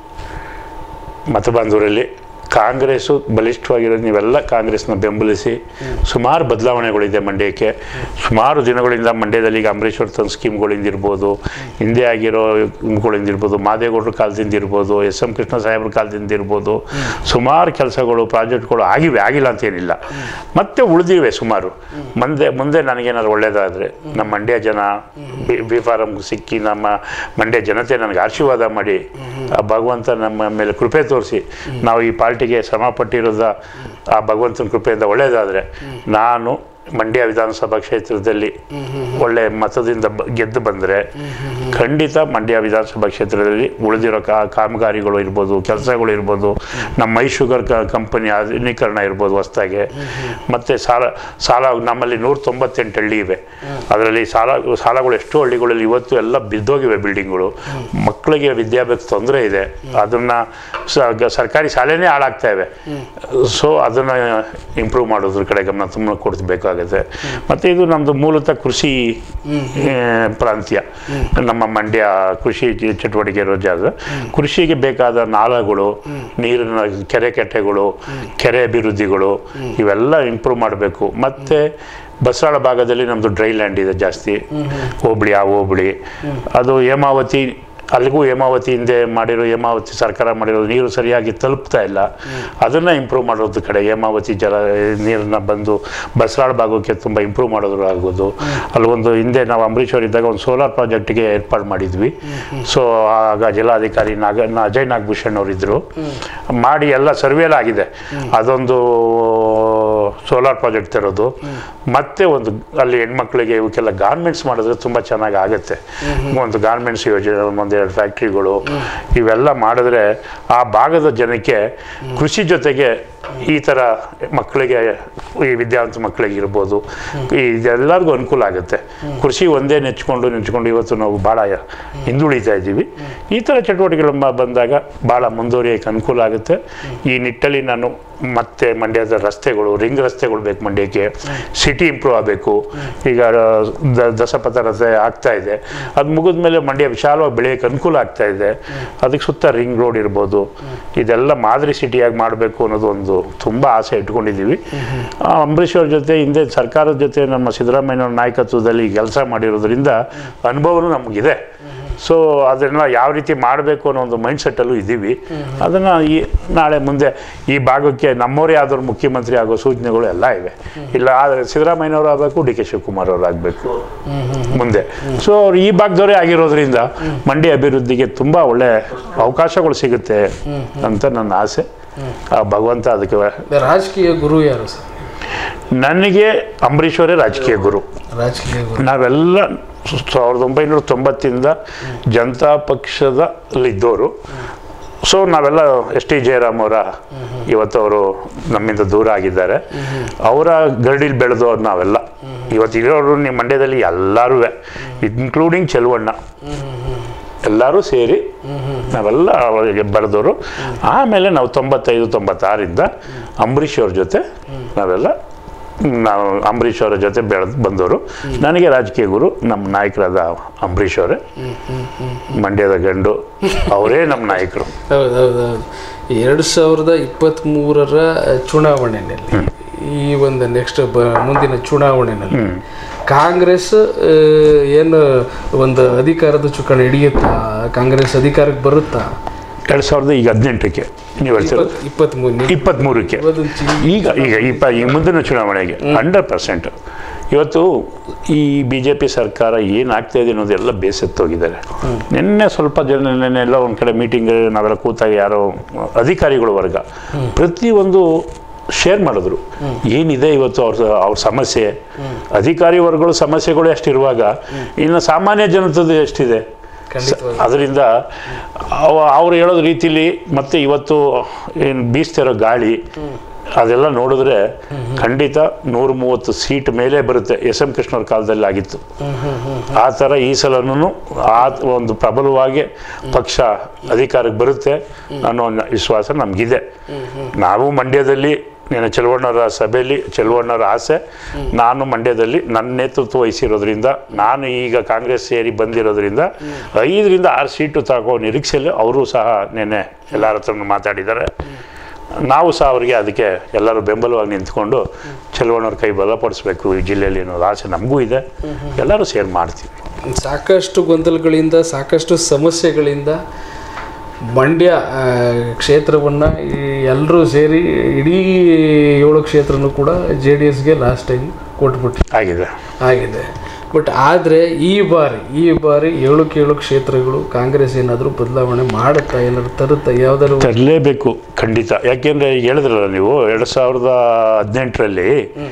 ಮತಬಾಂಧವರಲ್ಲಿ ಕಾಂಗ್ರೆಸ್ಸು ಬಲಿಷ್ಠವಾಗಿರೋದು ನೀವೆಲ್ಲ ಕಾಂಗ್ರೆಸ್ನ ಬೆಂಬಲಿಸಿ ಸುಮಾರು ಬದಲಾವಣೆಗಳಿದೆ ಮಂಡ್ಯಕ್ಕೆ ಸುಮಾರು ದಿನಗಳಿಂದ ಮಂಡ್ಯದಲ್ಲಿ ಈಗ ಅಂಬರೀಶ್ವರ್ ತನ್ನ ಸ್ಕೀಮ್ಗಳಿಂದ ಇರ್ಬೋದು ಹಿಂದೆ ಆಗಿರೋ ಇವುಗಳಿಂದ ಇರ್ಬೋದು ಮಾದೇಗೌಡರ ಕಾಲದಿಂದ ಇರ್ಬೋದು ಎಸ್ ಎಂ ಕೃಷ್ಣ ಸಾಹೇಬ್ರ ಕಾಲದಿಂದ ಇರ್ಬೋದು ಸುಮಾರು ಕೆಲಸಗಳು ಪ್ರಾಜೆಕ್ಟ್ಗಳು ಆಗಿವೆ ಆಗಿಲ್ಲ ಅಂತೇನಿಲ್ಲ ಮತ್ತೆ ಉಳಿದಿವೆ ಸುಮಾರು ಮುಂದೆ ಮುಂದೆ ನನಗೇನಾದ್ರು ಒಳ್ಳೇದಾದರೆ ನಮ್ಮ ಮಂಡ್ಯ ಜನ ಬಿ ಬಿ ಫಾರಂ ಸಿಕ್ಕಿ ನಮ್ಮ ಮಂಡ್ಯ ಜನತೆ ನನಗೆ ಆಶೀರ್ವಾದ ಮಾಡಿ ಆ ಭಗವಂತ ನಮ್ಮ ಮೇಲೆ ಕೃಪೆ ತೋರಿಸಿ ನಾವು ಈ ಪಾರ್ಟಿಗೆ ಶ್ರಮ ಪಟ್ಟಿರೋದ ಆ ಭಗವಂತನ ಕೃಪೆಯಿಂದ ಒಳ್ಳೆಯದಾದರೆ ನಾನು ಮಂಡ್ಯ ವಿಧಾನಸಭಾ ಕ್ಷೇತ್ರದಲ್ಲಿ ಒಳ್ಳೆ ಮತದಿಂದ ಬ- ಗೆದ್ದು ಬಂದರೆ ಖಂಡಿತ ಮಂಡ್ಯ ವಿಧಾನಸಭಾ ಕ್ಷೇತ್ರದಲ್ಲಿ ಉಳಿದಿರೋ ಕಾ ಕಾಮಗಾರಿಗಳು ಇರ್ಬೋದು ಕೆಲಸಗಳು ಇರ್ಬೋದು ನಮ್ಮ ಮೈ ಶುಗರ್ ಕ ಕಂಪನಿ ಆಧುನೀಕರಣ ಇರ್ಬೋದು ಹೊಸ್ದಾಗೆ ಮತ್ತು ಸಾಲ ಸಾಲ ನಮ್ಮಲ್ಲಿ ನೂರ ತೊಂಬತ್ತೆಂಟು ಹಳ್ಳಿ ಇವೆ ಅದರಲ್ಲಿ ಸಾಲ ಸಾಲಗಳು ಎಷ್ಟೋ ಹಳ್ಳಿಗಳಲ್ಲಿ ಇವತ್ತು ಎಲ್ಲ ಬಿದ್ದೋಗಿವೆ ಬಿಲ್ಡಿಂಗ್ಗಳು ಮಕ್ಕಳಿಗೆ ವಿದ್ಯಾಭ್ಯಾಸ ತೊಂದರೆ ಇದೆ ಅದನ್ನು ಸರ್ಕಾರಿ ಶಾಲೆನೇ ಹಾಳಾಗ್ತಾ ಇವೆ ಸೊ ಅದನ್ನು ಇಂಪ್ರೂವ್ ಮಾಡೋದ್ರ ಕಡೆ ಗಮನ ತುಂಬ ಕೊಡ್ಬೇಕಾಗುತ್ತೆ ಮತ್ತು ಇದು ನಮ್ಮದು ಮೂಲತಃ ಕೃಷಿ ಆ, ಪ್ರಾಂತ್ಯ ನಮ್ಮ ಮಂಡ್ಯ ಕೃಷಿ ಚ- ಚಟುವಟಿಕೆ ಇರೋ ಜಾಗ ಕೃಷಿಗೆ ಬೇಕಾದ ನಾಲಗಳು ನೀರಿನ ಕೆರೆ ಕಟ್ಟೆಗಳು ಕೆರೆ ಅಭಿವೃದ್ಧಿಗಳು ಇವೆಲ್ಲ ಇಂಪ್ರೂವ್ ಮಾಡಬೇಕು ಮತ್ತು ಬಸರಾಳ ಭಾಗದಲ್ಲಿ ನಮ್ಮದು ಡ್ರೈ ಲ್ಯಾಂಡ್ ಇದೆ ಜಾಸ್ತಿ ಹೋಬಳಿ ಆ ಹೋಬಳಿ ಅದು ಹೇಮಾವತಿ ಅಲ್ಲಿಗೂ ಹೇಮಾವತಿ ಹಿಂದೆ ಮಾಡಿರೋ ಹೇಮಾವತಿ ಸರ್ಕಾರ ಮಾಡಿರೋ ನೀರು ಸರಿಯಾಗಿ ತಲುಪ್ತಾ ಇಲ್ಲ ಅದನ್ನು ಇಂಪ್ರೂವ್ ಮಾಡೋದ್ರ ಕಡೆ ಹೇಮಾವತಿ ಜಲ ನೀರನ್ನ ಬಂದು ಬಸರಾಳ ಭಾಗಕ್ಕೆ ತುಂಬ ಇಂಪ್ರೂವ್ ಮಾಡೋದ್ರ ಆಗ್ಬೋದು ಅಲ್ಲೊಂದು ಹಿಂದೆ ನಾವು ಅಂಬರೀಶ್ ಅವರು ಇದ್ದಾಗ ಒಂದು ಸೋಲಾರ್ ಪ್ರಾಜೆಕ್ಟ್ಗೆ ಏರ್ಪಾಡು ಮಾಡಿದ್ವಿ ಸೊ ಆಗ ಜಿಲ್ಲಾಧಿಕಾರಿ ನಾಗ ನ- ಅಜಯ್ ನಾಗಭೂಷಣ್ ಅವರಿದ್ದರು ಮಾಡಿ ಎಲ್ಲ ಸರ್ವೇಲ್ ಆಗಿದೆ ಅದೊಂದು ಸೋಲಾರ್ ಪ್ರಾಜೆಕ್ಟ್ ತರೋದು ಮತ್ತೆ ಒಂದು ಅಲ್ಲಿ ಹೆಣ್ಮಕ್ಳಿಗೆ ಇವಕ್ಕೆಲ್ಲ ಗಾರ್ಮೆಂಟ್ಸ್ ಮಾಡಿದ್ರೆ ತುಂಬ ಚೆನ್ನಾಗಿ ಆಗುತ್ತೆ ಒಂದು ಗಾರ್ಮೆಂಟ್ಸ್ ಯೋಜನೆ ಒಂದೆರಡು ಫ್ಯಾಕ್ಟ್ರಿಗಳು ಇವೆಲ್ಲ ಮಾಡಿದ್ರೆ ಆ ಭಾಗದ ಜನಕ್ಕೆ ಕೃಷಿ ಜೊತೆಗೆ ಈ ಥರ ಮಕ್ಕಳಿಗೆ ಈ ವಿದ್ಯಾವಂತ ಮಕ್ಕಳಿಗೆ ಇರ್ಬೋದು ಈ ಇದೆಲ್ಲರಿಗೂ ಅನುಕೂಲ ಆಗುತ್ತೆ ಕೃಷಿ ಒಂದೇ ನೆಚ್ಕೊಂಡು ನೆಚ್ಕೊಂಡು ಇವತ್ತು ನಾವು ಭಾಳ ಹಿಂದುಳಿತಾ ಇದ್ದೀವಿ ಈ ಥರ ಚಟುವಟಿಕೆಗಳು ಮ- ಬಂದಾಗ ಭಾಳ ಮುಂದುವರಿಯೋಕ್ಕೆ ಅನುಕೂಲ ಆಗುತ್ತೆ ಈ ನಿಟ್ಟಲ್ಲಿ ನಾನು ಮತ್ತೆ ಮಂಡ್ಯದ ರಸ್ತೆಗಳು ರಿಂಗ್ ರಸ್ತೆಗಳು ಬೇಕು ಮಂಡ್ಯಕ್ಕೆ ಸಿಟಿ ಇಂಪ್ರೂವ್ ಆಗಬೇಕು ಈಗ ದ- ದಸಪಥ ರಸ್ತೆ ಆಗ್ತಾ ಇದೆ ಅದು ಮುಗಿದ ಮೇಲೆ ಮಂಡ್ಯ ವಿಶಾಲವಾಗಿ ಬೆಳೆಯೋಕ್ಕೆ ಅನುಕೂಲ ಆಗ್ತಾ ಇದೆ ಅದಕ್ಕೆ ಸುತ್ತ ರಿಂಗ್ ರೋಡ್ ಇರ್ಬೋದು ಇದೆಲ್ಲ ಮಾದರಿ ಸಿಟಿಯಾಗಿ ಮಾಡಬೇಕು ಅನ್ನೋದು ಒಂದು ತುಂಬ ಆಸೆ ಇಟ್ಕೊಂಡಿದ್ದೀವಿ ಆ, ಅಂಬರೀಷ್ ಅವ್ರ ಜೊತೆ ಹಿಂದೆ ಸರ್ಕಾರದ ಜೊತೆ ನಮ್ಮ ಸಿದ್ದರಾಮಯ್ಯವ್ರ ನಾಯಕತ್ವದಲ್ಲಿ ಕೆಲಸ ಮಾಡಿರೋದ್ರಿಂದ ಅನುಭವನೂ ನಮಗಿದೆ ಸೊ ಅದನ್ನು ಯಾವ ರೀತಿ ಮಾಡಬೇಕು ಅನ್ನೋ ಒಂದು ಮೈಂಡ್ ಸೆಟ್ಟಲ್ಲೂ ಇದ್ದೀವಿ ಅದನ್ನು ಈ ನಾಳೆ ಮುಂದೆ ಈ ಭಾಗಕ್ಕೆ ನಮ್ಮವರೇ ಆದವ್ರು ಮುಖ್ಯಮಂತ್ರಿ ಆಗೋ ಸೂಚನೆಗಳು ಎಲ್ಲ ಇವೆ ಇಲ್ಲ ಆದರೆ ಸಿದ್ದರಾಮಯ್ಯನವರು ಆಗಬೇಕು ಡಿ ಕೆ ಶಿವಕುಮಾರ್ ಅವರು ಆಗಬೇಕು ಮುಂದೆ ಸೊ ಅವ್ರು ಈ ಭಾಗದವರೇ ಆಗಿರೋದ್ರಿಂದ ಮಂಡ್ಯ ಅಭಿವೃದ್ಧಿಗೆ ತುಂಬ ಒಳ್ಳೆ ಅವಕಾಶಗಳು ಸಿಗುತ್ತೆ ಅಂತ ನನ್ನ ಆಸೆ ಆ ಭಗವಂತ ಅದಕ್ಕೆ ರಾಜಕೀಯ ಗುರು ಯಾರು ಸರ್ ನನಗೆ ಅಂಬರೀಷ್ ಅವರೇ ರಾಜಕೀಯ ಗುರು ರಾಜಕೀಯ ಗುರು ನಾವೆಲ್ಲ ಸಾವಿರದ ಒಂಬೈನೂರ ತೊಂಬತ್ತಿಂದ ಜನತಾ ಪಕ್ಷದಲ್ಲಿದ್ದವರು ಸೊ ನಾವೆಲ್ಲ ಎಸ್ ಟಿ ಜಯರಾಮ್ ಅವರ ಇವತ್ತು ಅವರು ನಮ್ಮಿಂದ ದೂರ ಆಗಿದ್ದಾರೆ ಅವರ ಗರಡಿಲಿ ಬೆಳೆದವ್ರು ನಾವೆಲ್ಲ ಇವತ್ತು ಇರೋರು ನಿಮ್ಮ ಮಂಡ್ಯದಲ್ಲಿ ಎಲ್ಲರೂ ಇನ್ಕ್ಲೂಡಿಂಗ್ ಚೆಲುವಣ್ಣ ಎಲ್ಲರೂ ಸೇರಿ ನಾವೆಲ್ಲ ಅವರಿಗೆ ಬರೆದವರು ಆಮೇಲೆ ನಾವು ತೊಂಬತ್ತೈದು ತೊಂಬತ್ತಾರಿಂದ ಅಂಬರೀಷ್ ಅವ್ರ ಜೊತೆ ನಾವೆಲ್ಲ ನಾವು ಅಂಬರೀಷ್ ಅವರ ಜೊತೆ ಬೆಳೆದು ಬಂದವರು ನನಗೆ ರಾಜಕೀಯ ಗುರು ನಮ್ಮ ನಾಯಕರಾದ ಅಂಬರೀಷ್ ಅವರೇ ಮಂಡ್ಯದ ಗಂಡು ಅವರೇ ನಮ್ಮ ನಾಯಕರು ಹೌದು ಹೌದು ಹೌದು ಎರಡು ಸಾವಿರದ ಇಪ್ಪತ್ತ್ಮೂರರ ಚುನಾವಣೆಯಲ್ಲಿ ಈ ಒಂದು ನೆಕ್ಸ್ಟ್ ಬ ಮುಂದಿನ ಚುನಾವಣೆಯಲ್ಲಿ ಕಾಂಗ್ರೆಸ್ ಆ, ಏನು ಒಂದು ಅಧಿಕಾರದ ಚುಕ್ಕಾಣಿ ಹಿಡಿಯುತ್ತಾ ಕಾಂಗ್ರೆಸ್ ಅಧಿಕಾರಕ್ಕೆ ಬರುತ್ತಾ ಎರಡು ಸಾವಿರದ ಈಗ ಹದಿನೆಂಟಕ್ಕೆ ನೀವು ಹೇಳ್ತಿರೋದು ಇಪ್ಪತ್ತ್ಮೂರು ಇಪ್ಪತ್ತ್ಮೂರಕ್ಕೆ ಈಗ ಈಗ ಇಪ್ಪ ಈ ಮುಂದಿನ ಚುನಾವಣೆಗೆ ಹಂಡ್ರೆಡ್ ಪರ್ಸೆಂಟ್ ಇವತ್ತು ಈ ಬಿ ಜೆ ಪಿ ಸರ್ಕಾರ ಏನಾಗ್ತಾ ಇದೆ ಅನ್ನೋದೆಲ್ಲ ಬೇಸತ್ತೋಗಿದ್ದಾರೆ ನಿನ್ನೆ ಸ್ವಲ್ಪ ಜನ ನಿನ್ನೆ ಎಲ್ಲ ಒಂದು ಕಡೆ ಮೀಟಿಂಗ್ ನಾವೆಲ್ಲ ಕೂತಾಗ ಯಾರೋ ಅಧಿಕಾರಿಗಳ ವರ್ಗ ಪ್ರತಿಯೊಂದು ಶೇರ್ ಮಾಡಿದ್ರು ಏನಿದೆ ಇವತ್ತು ಅವ್ರ ಅವ್ರ ಸಮಸ್ಯೆ ಅಧಿಕಾರಿ ವರ್ಗಗಳ ಸಮಸ್ಯೆಗಳು ಎಷ್ಟಿರುವಾಗ ಇನ್ನು ಸಾಮಾನ್ಯ ಜನತದ್ದು ಎಷ್ಟಿದೆ ಖಂಡಿತವಾಗಿ ಅದರಿಂದ ಅವ ಅವ್ರು ಹೇಳೋದು ರೀತಿಲಿ ಮತ್ತೆ ಇವತ್ತು ಏನು ಬೀಸ್ತಿರೋ ಗಾಳಿ ಅದೆಲ್ಲ ನೋಡಿದ್ರೆ ಖಂಡಿತ ನೂರ ಮೂವತ್ತು ಸೀಟ್ ಮೇಲೆ ಬರುತ್ತೆ ಎಸ್ ಎಂ ಕೃಷ್ಣವ್ರ ಕಾಲದಲ್ಲಿ ಆಗಿತ್ತು ಆ ಥರ ಈ ಸಲನೂ ಆ ಒಂದು ಪ್ರಬಲವಾಗಿ ಪಕ್ಷ ಅಧಿಕಾರಕ್ಕೆ ಬರುತ್ತೆ ಅನ್ನೋ ಒಂದು ವಿಶ್ವಾಸ ನಮಗಿದೆ ನಾವು ಮಂಡ್ಯದಲ್ಲಿ నేను ಚೆಲುವಣ್ಣವರ ಸಭೆಯಲ್ಲಿ ಚೆಲುವಣ್ಣವರ ಆಸೆ ನಾನು ಮಂಡ್ಯದಲ್ಲಿ ನನ್ನ ನೇತೃತ್ವ ವಹಿಸಿರೋದ್ರಿಂದ ನಾನು ಈಗ ಕಾಂಗ್ರೆಸ್ ಸೇರಿ ಬಂದಿರೋದ್ರಿಂದ ಐದರಿಂದ ಆರು ಸೀಟು ತಗೋ ನಿರೀಕ್ಷೆಯಲ್ಲಿ ಅವರು ಸಹ ನೆನ್ನೆ ಎಲ್ಲರ ಹತ್ರನೂ ಮಾತಾಡಿದ್ದಾರೆ ನಾವು ಸಹ ಅವರಿಗೆ ಅದಕ್ಕೆ ಎಲ್ಲರೂ ಬೆಂಬಲವಾಗಿ ನಿಂತ್ಕೊಂಡು ಚೆಲುವಣ್ಣವ್ರ ಕೈ ಬಲಪಡಿಸ್ಬೇಕು ಈ ಜಿಲ್ಲೆಯಲ್ಲಿ ಅನ್ನೋದು ಆಸೆ ನಮಗೂ ಇದೆ ಎಲ್ಲರೂ ಸೇರಿ ಮಾಡ್ತೀವಿ ಸಾಕಷ್ಟು ಗೊಂದಲಗಳಿಂದ ಸಾಕಷ್ಟು ಸಮಸ್ಯೆಗಳಿಂದ ಮಂಡ್ಯ ಕ್ಷೇತ್ರವನ್ನು ಎಲ್ಲರೂ ಸೇರಿ ಇಡೀ ಏಳು ಕ್ಷೇತ್ರನೂ ಕೂಡ ಜೆ ಡಿ ಎಸ್ಗೆ ಲಾಸ್ಟ್ ಟೈಮ್ ಕೊಟ್ಬಿಟ್ಟು ಆಗಿದೆ ಆಗಿದೆ ಬಟ್ ಆದರೆ ಈ ಬಾರಿ ಈ ಬಾರಿ ಏಳಕ್ಕೆ ಏಳು ಕ್ಷೇತ್ರಗಳು ಕಾಂಗ್ರೆಸ್ ಏನಾದರೂ ಬದಲಾವಣೆ ಮಾಡುತ್ತಾ ಏನಾದ್ರು ತರುತ್ತಾ ಯಾವ್ದಾದ್ರು ತರಲೇಬೇಕು ಖಂಡಿತ ಯಾಕೆಂದರೆ ಈಗ ಹೇಳಿದ್ರಲ್ಲ ನೀವು ಎರಡು ಸಾವಿರದ ಹದಿನೆಂಟರಲ್ಲಿ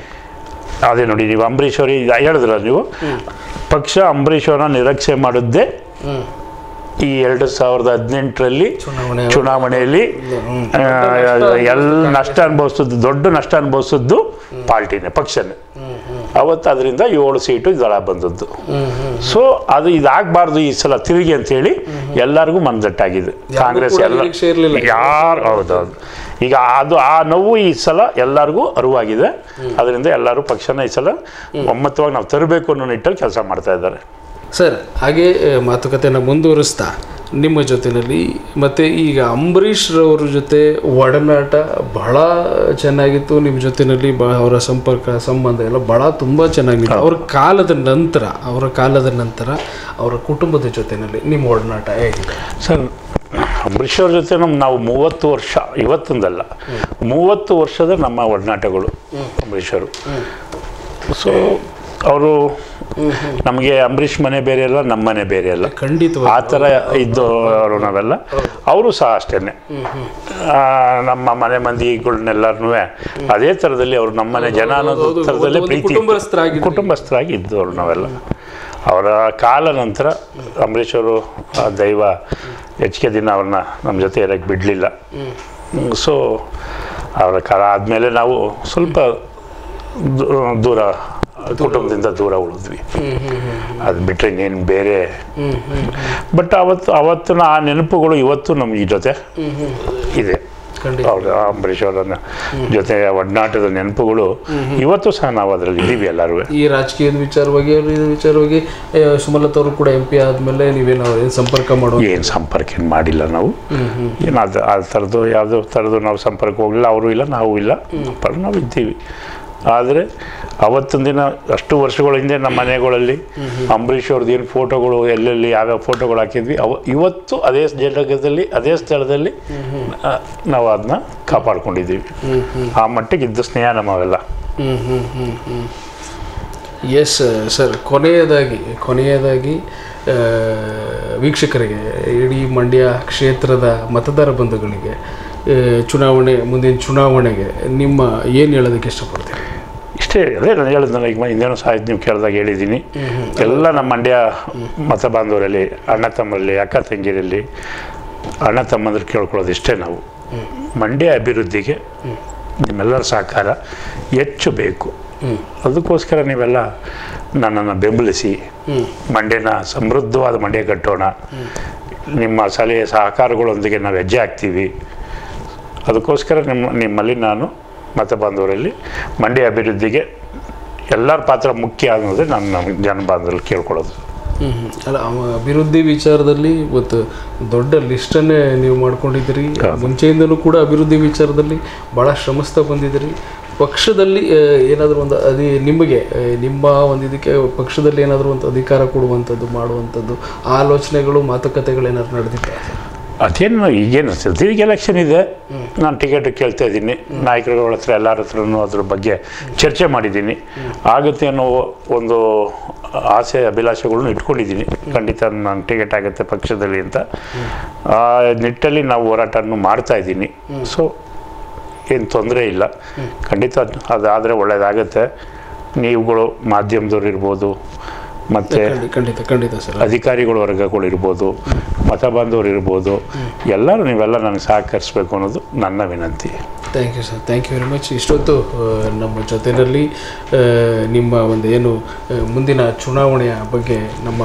ಅದೇ ನೋಡಿ ನೀವು ಅಂಬರೀಷ್ ಅವ್ರಿಗೆ ಹೇಳಿದ್ರಲ್ಲ ನೀವು ಪಕ್ಷ ಅಂಬರೀಷ್ ಅವರನ್ನ ನಿರೀಕ್ಷೆ ಮಾಡಿದ್ದೇ ಹ್ಮ್. ಈ ಎರಡು ಸಾವಿರದ ಹದಿನೆಂಟರಲ್ಲಿ ಚುನಾವಣೆ ಚುನಾವಣೆಯಲ್ಲಿ ಆ, ಎಲ್ಲ ನಷ್ಟ ಅನುಭವಿಸಿದ್ದು ದೊಡ್ಡ ನಷ್ಟ ಅನುಭವಿಸಿದ್ದು ಪಾರ್ಟಿನೇ ಪಕ್ಷನೇ ಅವತ್ತು ಅದರಿಂದ ಏಳು ಸೀಟು ದಳ ಬಂದದ್ದು ಹ್ಮ್ ಹ್ಮ್ ಸೊ ಅದು ಇದಾಗಬಾರ್ದು ಈ ಸಲ ತಿರುಗಿ ಅಂತೇಳಿ ಎಲ್ಲರಿಗೂ ಮನದಟ್ಟಾಗಿದೆ ಕಾಂಗ್ರೆಸ್ ಕೂಡ ಎಲ್ಲ ನಿರೀಕ್ಷೆ ಇರ್ಲಿಲ್ಲ. ಯಾರು ಹೌದೌದು ಈಗ ಅದು ಆ ನೋವು ಈ ಸಲ ಎಲ್ಲರಿಗೂ ಅರಿವಾಗಿದೆ ಅದರಿಂದ ಎಲ್ಲರೂ ಪಕ್ಷನ ಈ ಸಲ ಒಮ್ಮತವಾಗಿ ನಾವು ತರಬೇಕು ಅನ್ನೋ ನಿಟ್ಟಲ್ಲಿ ಕೆಲಸ ಮಾಡ್ತಾ ಇದ್ದಾರೆ ಸರ್ ಹಾಗೆ ಆ, ಮಾತುಕತೆನ ಮುಂದುವರಿಸ್ತಾ ನಿಮ್ಮ ಜೊತೆಯಲ್ಲಿ ಮತ್ತು ಈಗ ಅಂಬರೀಷ್ ರವ್ರ ಜೊತೆ ಒಡನಾಟ ಬಹಳ ಚೆನ್ನಾಗಿತ್ತು ನಿಮ್ಮ ಜೊತೆಯಲ್ಲಿ ಬ ಅವರ ಸಂಪರ್ಕ ಸಂಬಂಧ ಎಲ್ಲ ಭಾಳ ತುಂಬ ಚೆನ್ನಾಗಿತ್ತು ಅವ್ರ ಕಾಲದ ನಂತರ ಅವರ ಕಾಲದ ನಂತರ ಅವರ ಕುಟುಂಬದ ಜೊತೆಯಲ್ಲಿ ನಿಮ್ಮ ಒಡನಾಟ ಹೇಗಿದೆ ಸರ್ ಅಂಬರೀಷ್ ಅವ್ರ ಜೊತೆ ನಮ್ಮ ನಾವು ಮೂವತ್ತು ವರ್ಷ ಇವತ್ತೊಂದಲ್ಲ ಮೂವತ್ತು ವರ್ಷದ ನಮ್ಮ ಒಡನಾಟಗಳು ಅಂಬರೀಷ್ ಅವರು ಸೊ ಅವರು ನಮಗೆ ಅಂಬರೀಷ್ ಮನೆ ಬೇರೆ ಅಲ್ಲ ನಮ್ಮ ಮನೆ ಬೇರೆ ಅಲ್ಲ ಆ ಖಂಡಿತವಾಗಿ ಥರ ಇದ್ದವರು ನಾವೆಲ್ಲ ಅವರು ಸಹ ಅಷ್ಟೇ ನಮ್ಮ ಮನೆ ಮಂದಿಗಳನ್ನೆಲ್ಲರನ್ನೂ ಅದೇ ಥರದಲ್ಲಿ ಅವರು ನಮ್ಮನೆ ಜನ ಅನ್ನೋದು ಹೌದು, ಥರದಲ್ಲೇ ಒಂದು ಪ್ರೀತಿ ಕುಟುಂಬಸ್ಥರಾಗಿದ್ರು. ಕುಟುಂಬಸ್ಥರಾಗಿ ಇದ್ದವರು ನಾವೆಲ್ಲ ಅವರ ಕಾಲ ನಂತರ ಅಂಬರೀಷ್ ಅವರು ಆ ದೈವ ಹೆಚ್ಚಿಗೆ ದಿನ ಅವ್ರನ್ನ ನಮ್ಮ ಜೊತೆ ಇರೋಕ್ಕೆ ಬಿಡಲಿಲ್ಲ ಸೊ ಅವರ ಕಾಲ ಆದಮೇಲೆ ನಾವು ಸ್ವಲ್ಪ ದೂ- ದೂರ ಕುಟುಂಬದಿಂದ ದೂರ ಉಳಿದ್ವಿ ಅದು ಬಿಟ್ಟರೆ ಇನ್ನೇನು ಬೇರೆ ಬಟ್ ಅವತ್ತು ಅವತ್ತಿನ ಆ ನೆನಪುಗಳು ಇವತ್ತು ನಮ್ಗೆ ಜೊತೆ ಇದೆ ಖಂಡಿತ ಅವ್ರ ಅಂಬರೀಷ್ ಅವರ ಜೊತೆ ಒಡನಾಟದ ನೆನಪುಗಳು ಇವತ್ತು ಸಹ ನಾವು ಅದರಲ್ಲಿ ಇದ್ದೀವಿ ಎಲ್ಲರೂ ಈ ರಾಜಕೀಯದ ವಿಚಾರವಾಗಿ ಅವ್ರ ಇದ್ರ ವಿಚಾರವಾಗಿ ಆ, ಸುಮಲತಾ ಅವರು ಕೂಡ ಎಂ ಪಿ ಆದಮೇಲೆ ನೀವೇನು ಅವ್ರೇನು ಸಂಪರ್ಕ ಮಾಡೋ ಏನು ಸಂಪರ್ಕ ಏನು ಮಾಡಿಲ್ಲ ನಾವು ಏನು ಅದು ಆ ಥರದ್ದು ಯಾವುದೋ ಥರದ್ದು ನಾವು ಸಂಪರ್ಕ ಹೋಗಲಿಲ್ಲ ಅವರು ಇಲ್ಲ ನಾವು ಇಲ್ಲ ಪರ ನಾವು ಇದ್ದೀವಿ ಆದರೆ ಅವತ್ತಿನ ದಿನ ಅಷ್ಟು ವರ್ಷಗಳ ಹಿಂದೆ ನಮ್ಮ ಮನೆಗಳಲ್ಲಿ ಅಂಬರೀಷ್ ಅವ್ರದ್ದು ಏನು ಫೋಟೋಗಳು ಎಲ್ಲೆಲ್ಲಿ ಯಾವ್ಯಾವ ಫೋಟೋಗಳು ಹಾಕಿದ್ವಿ ಅವ ಇವತ್ತು ಅದೇ ಜಾಗದಲ್ಲಿ ಅದೇ ಸ್ಥಳದಲ್ಲಿ ಆ, ನಾವು ಅದನ್ನ ಕಾಪಾಡ್ಕೊಂಡಿದ್ದೀವಿ ಆ ಮಟ್ಟಿಗೆ ಇದ್ದ ಸ್ನೇಹ ನಮ್ಮವೆಲ್ಲ ಹ್ಮ್ ಹ್ಮ್ ಹ್ಮ್ ಹ್ಮ್ ಎಸ್ ಸರ್ ಕೊನೆಯದಾಗಿ ಕೊನೆಯದಾಗಿ ಆ, ವೀಕ್ಷಕರಿಗೆ ಇಡೀ ಮಂಡ್ಯ ಕ್ಷೇತ್ರದ ಮತದಾರ ಬಂಧುಗಳಿಗೆ ಆ, ಚುನಾವಣೆ ಮುಂದಿನ ಚುನಾವಣೆಗೆ ನಿಮ್ಮ ಏನು ಹೇಳೋದಕ್ಕೆ ಇಷ್ಟಪಡ್ತೀರಿ ಇಷ್ಟೇ ಅದೇ ನಾನು ಹೇಳಿದ್ನಲ್ಲ ಈಗ ಹಿಂದೇನೋ ಸಹ ನೀವು ಕೇಳಿದಾಗ ಹೇಳಿದ್ದೀನಿ ಎಲ್ಲ ನಮ್ಮ ಮಂಡ್ಯ ಮತ ಬಾಂಧವರಲ್ಲಿ ಅಣ್ಣ ತಮ್ಮರಲ್ಲಿ ಅಕ್ಕ ತಂಗಿರಲ್ಲಿ ಅಣ್ಣ ತಮ್ಮಂದ್ರೆ ಕೇಳ್ಕೊಳ್ಳೋದು ಇಷ್ಟೇ ನಾವು ಮಂಡ್ಯ ಅಭಿವೃದ್ಧಿಗೆ ನಿಮ್ಮೆಲ್ಲರ ಸಹಕಾರ ಹೆಚ್ಚು ಬೇಕು ಅದಕ್ಕೋಸ್ಕರ ನೀವೆಲ್ಲ ನನ್ನನ್ನು ಬೆಂಬಲಿಸಿ ಮಂಡ್ಯನ ಸಮೃದ್ಧವಾದ ಮಂಡ್ಯ ಕಟ್ಟೋಣ ನಿಮ್ಮ ಸಲಹೆ ಸಹಕಾರಗಳೊಂದಿಗೆ ನಾವು ಹೆಜ್ಜೆ ಹಾಕ್ತೀವಿ ಅದಕ್ಕೋಸ್ಕರ ನಿಮ್ಮ ನಿಮ್ಮಲ್ಲಿ ನಾನು ಮತ ಬಾಂಧವರಲ್ಲಿ ಮಂಡ್ಯ ಅಭಿವೃದ್ಧಿಗೆ ಎಲ್ಲರ ಪಾತ್ರ ಮುಖ್ಯ ಅನ್ನೋದೇ ನಾನು ನಮ್ಮ ಜನ ಬಾಂಧವರಲ್ಲಿ ಕೇಳ್ಕೊಳ್ಳೋದು ಹ್ಮ್ ಹ್ಮ್. ಅಲ್ಲ ಅವ ಅಭಿವೃದ್ಧಿ ವಿಚಾರದಲ್ಲಿ ಇವತ್ತು ದೊಡ್ಡ ಲಿಸ್ಟನ್ನೇ ನೀವು ಮಾಡ್ಕೊಂಡಿದ್ದೀರಿ ಮುಂಚೆಯಿಂದಲೂ ಕೂಡ ಅಭಿವೃದ್ಧಿ ವಿಚಾರದಲ್ಲಿ ಭಾಳ ಶ್ರಮಿಸ್ತಾ ಬಂದಿದ್ದೀರಿ ಪಕ್ಷದಲ್ಲಿ ಏನಾದರೂ ಒಂದು ಅದಿ ನಿಮಗೆ ಆ, ನಿಮ್ಮ ಒಂದು ಇದಕ್ಕೆ ಪಕ್ಷದಲ್ಲಿ ಏನಾದರೂ ಒಂದು ಅಧಿಕಾರ ಕೊಡುವಂಥದ್ದು ಮಾಡುವಂಥದ್ದು ಆಲೋಚನೆಗಳು ಮಾತುಕತೆಗಳು ಏನಾದ್ರು ನಡೆದಿತ್ತ ಅದೇನು ಈಗೇನು ಈಗ ಎಲೆಕ್ಷನ್ ಇದೆ ನಾನು ಟಿಕೆಟ್ ಕೇಳ್ತಾ ಇದ್ದೀನಿ ನಾಯಕರುಗಳ ಹತ್ರ ಎಲ್ಲರ ಹತ್ರನೂ ಅದ್ರ ಬಗ್ಗೆ ಚರ್ಚೆ ಮಾಡಿದ್ದೀನಿ ಆಗುತ್ತೆ ಅನ್ನೋ ಒಂದು ಆಸೆ ಅಭಿಲಾಷೆಗಳನ್ನ ಇಟ್ಕೊಂಡಿದ್ದೀನಿ ಖಂಡಿತ ನಾನು ಟಿಕೆಟ್ ಆಗುತ್ತೆ ಪಕ್ಷದಲ್ಲಿ ಅಂತ ಆ ನಿಟ್ಟಲ್ಲಿ ನಾವು ಹೋರಾಟವನ್ನು ಮಾಡ್ತಾ ಇದ್ದೀನಿ ಸೊ ಏನು ತೊಂದರೆ ಇಲ್ಲ ಖಂಡಿತ ಅದಾದರೆ ಒಳ್ಳೆಯದಾಗುತ್ತೆ ನೀವುಗಳು ಮಾಧ್ಯಮದವ್ರು ಇರ್ಬೋದು ಮತ್ತು ಖಂಡಿತ ಖಂಡಿತ ಖಂಡಿತ ಸರ್ ಅಧಿಕಾರಿಗಳ ವರ್ಗಗಳು ಇರ್ಬೋದು ಮತ ಬಾಂಧವರು ಇರ್ಬೋದು ಎಲ್ಲರೂ ನೀವೆಲ್ಲ ನನಗೆ ಸಹಕರಿಸ್ಬೇಕು ಅನ್ನೋದು ನನ್ನ ವಿನಂತಿ thank you sir thank you very much ಇಷ್ಟೊತ್ತು ಆ, ನಮ್ಮ ಜೊತೆಯಲ್ಲಿ ಆ, ನಿಮ್ಮ ಒಂದು ಏನು ಆ, ಮುಂದಿನ ಚುನಾವಣೆಯ ಬಗ್ಗೆ ನಮ್ಮ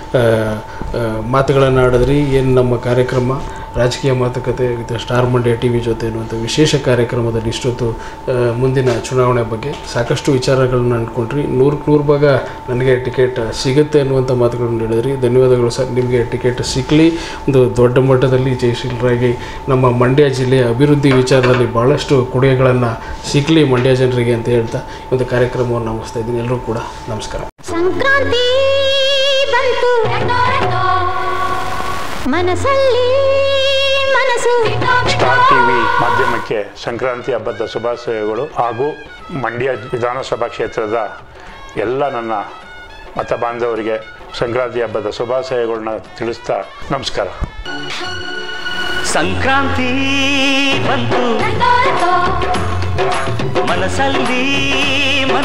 ಮಾತುಗಳನ್ನು ಆಡಿದ್ರಿ ಏನು ನಮ್ಮ ಕಾರ್ಯಕ್ರಮ ರಾಜಕೀಯ ಮಾತುಕತೆ ಇದು ಸ್ಟಾರ್ ಮಂಡ್ಯ ಟಿ ವಿ ಜೊತೆ ಅನ್ನುವಂಥ ವಿಶೇಷ ಕಾರ್ಯಕ್ರಮದಲ್ಲಿ ಇಷ್ಟೊತ್ತು ಆ, ಮುಂದಿನ ಚುನಾವಣೆ ಬಗ್ಗೆ ಸಾಕಷ್ಟು ವಿಚಾರಗಳನ್ನ ಅಂದ್ಕೊಂಡ್ರಿ ನೂರಕ್ಕೆ ನೂರು ಭಾಗ ನನಗೆ ಟಿಕೆಟ್ ಸಿಗುತ್ತೆ ಅನ್ನುವಂಥ ಮಾತುಗಳನ್ನು ಹೇಳಿದ್ರಿ ಧನ್ಯವಾದಗಳು ಸರ್ ನಿಮಗೆ ಟಿಕೆಟ್ ಸಿಕ್ಕಲಿ ಒಂದು ದೊಡ್ಡ ಮಟ್ಟದಲ್ಲಿ ಜಯಶೀಲರಾಗಿ ನಮ್ಮ ಮಂಡ್ಯ ಜಿಲ್ಲೆಯ ಅಭಿವೃದ್ಧಿ ವಿಚಾರದಲ್ಲಿ ಭಾಳಷ್ಟು ಕೊಡುಗೆಗಳನ್ನು ಸಿಕ್ಕಲಿ ಮಂಡ್ಯ ಜನರಿಗೆ ಅಂತ ಹೇಳ್ತಾ ಈ ಒಂದು ಕಾರ್ಯಕ್ರಮವನ್ನು ಮುಗಿಸ್ತಾ ಇದ್ದೀನಿ ಎಲ್ಲರೂ ಕೂಡ ನಮಸ್ಕಾರ ಸಂಕ್ರಾಂತಿ ಬಂತು ಮನಸ್ಸಲ್ಲಿ ಮನಸ್ಸು ಸ್ಟಾರ್ ಟಿವಿ ಮಾಧ್ಯಮಕ್ಕೆ ಸಂಕ್ರಾಂತಿ ಹಬ್ಬದ ಶುಭಾಶಯಗಳು ಹಾಗೂ ಮಂಡ್ಯ ವಿಧಾನಸಭಾ ಕ್ಷೇತ್ರದ ಎಲ್ಲ ನನ್ನ ಮತ ಬಾಂಧವರಿಗೆ ಸಂಕ್ರಾಂತಿ ಹಬ್ಬದ ಶುಭಾಶಯಗಳನ್ನ ತಿಳಿಸ್ತಾ ನಮಸ್ಕಾರ ಸಂಕ್ರಾಂತಿ ಬಂತು ಮನಸ್ಸಲ್ಲಿ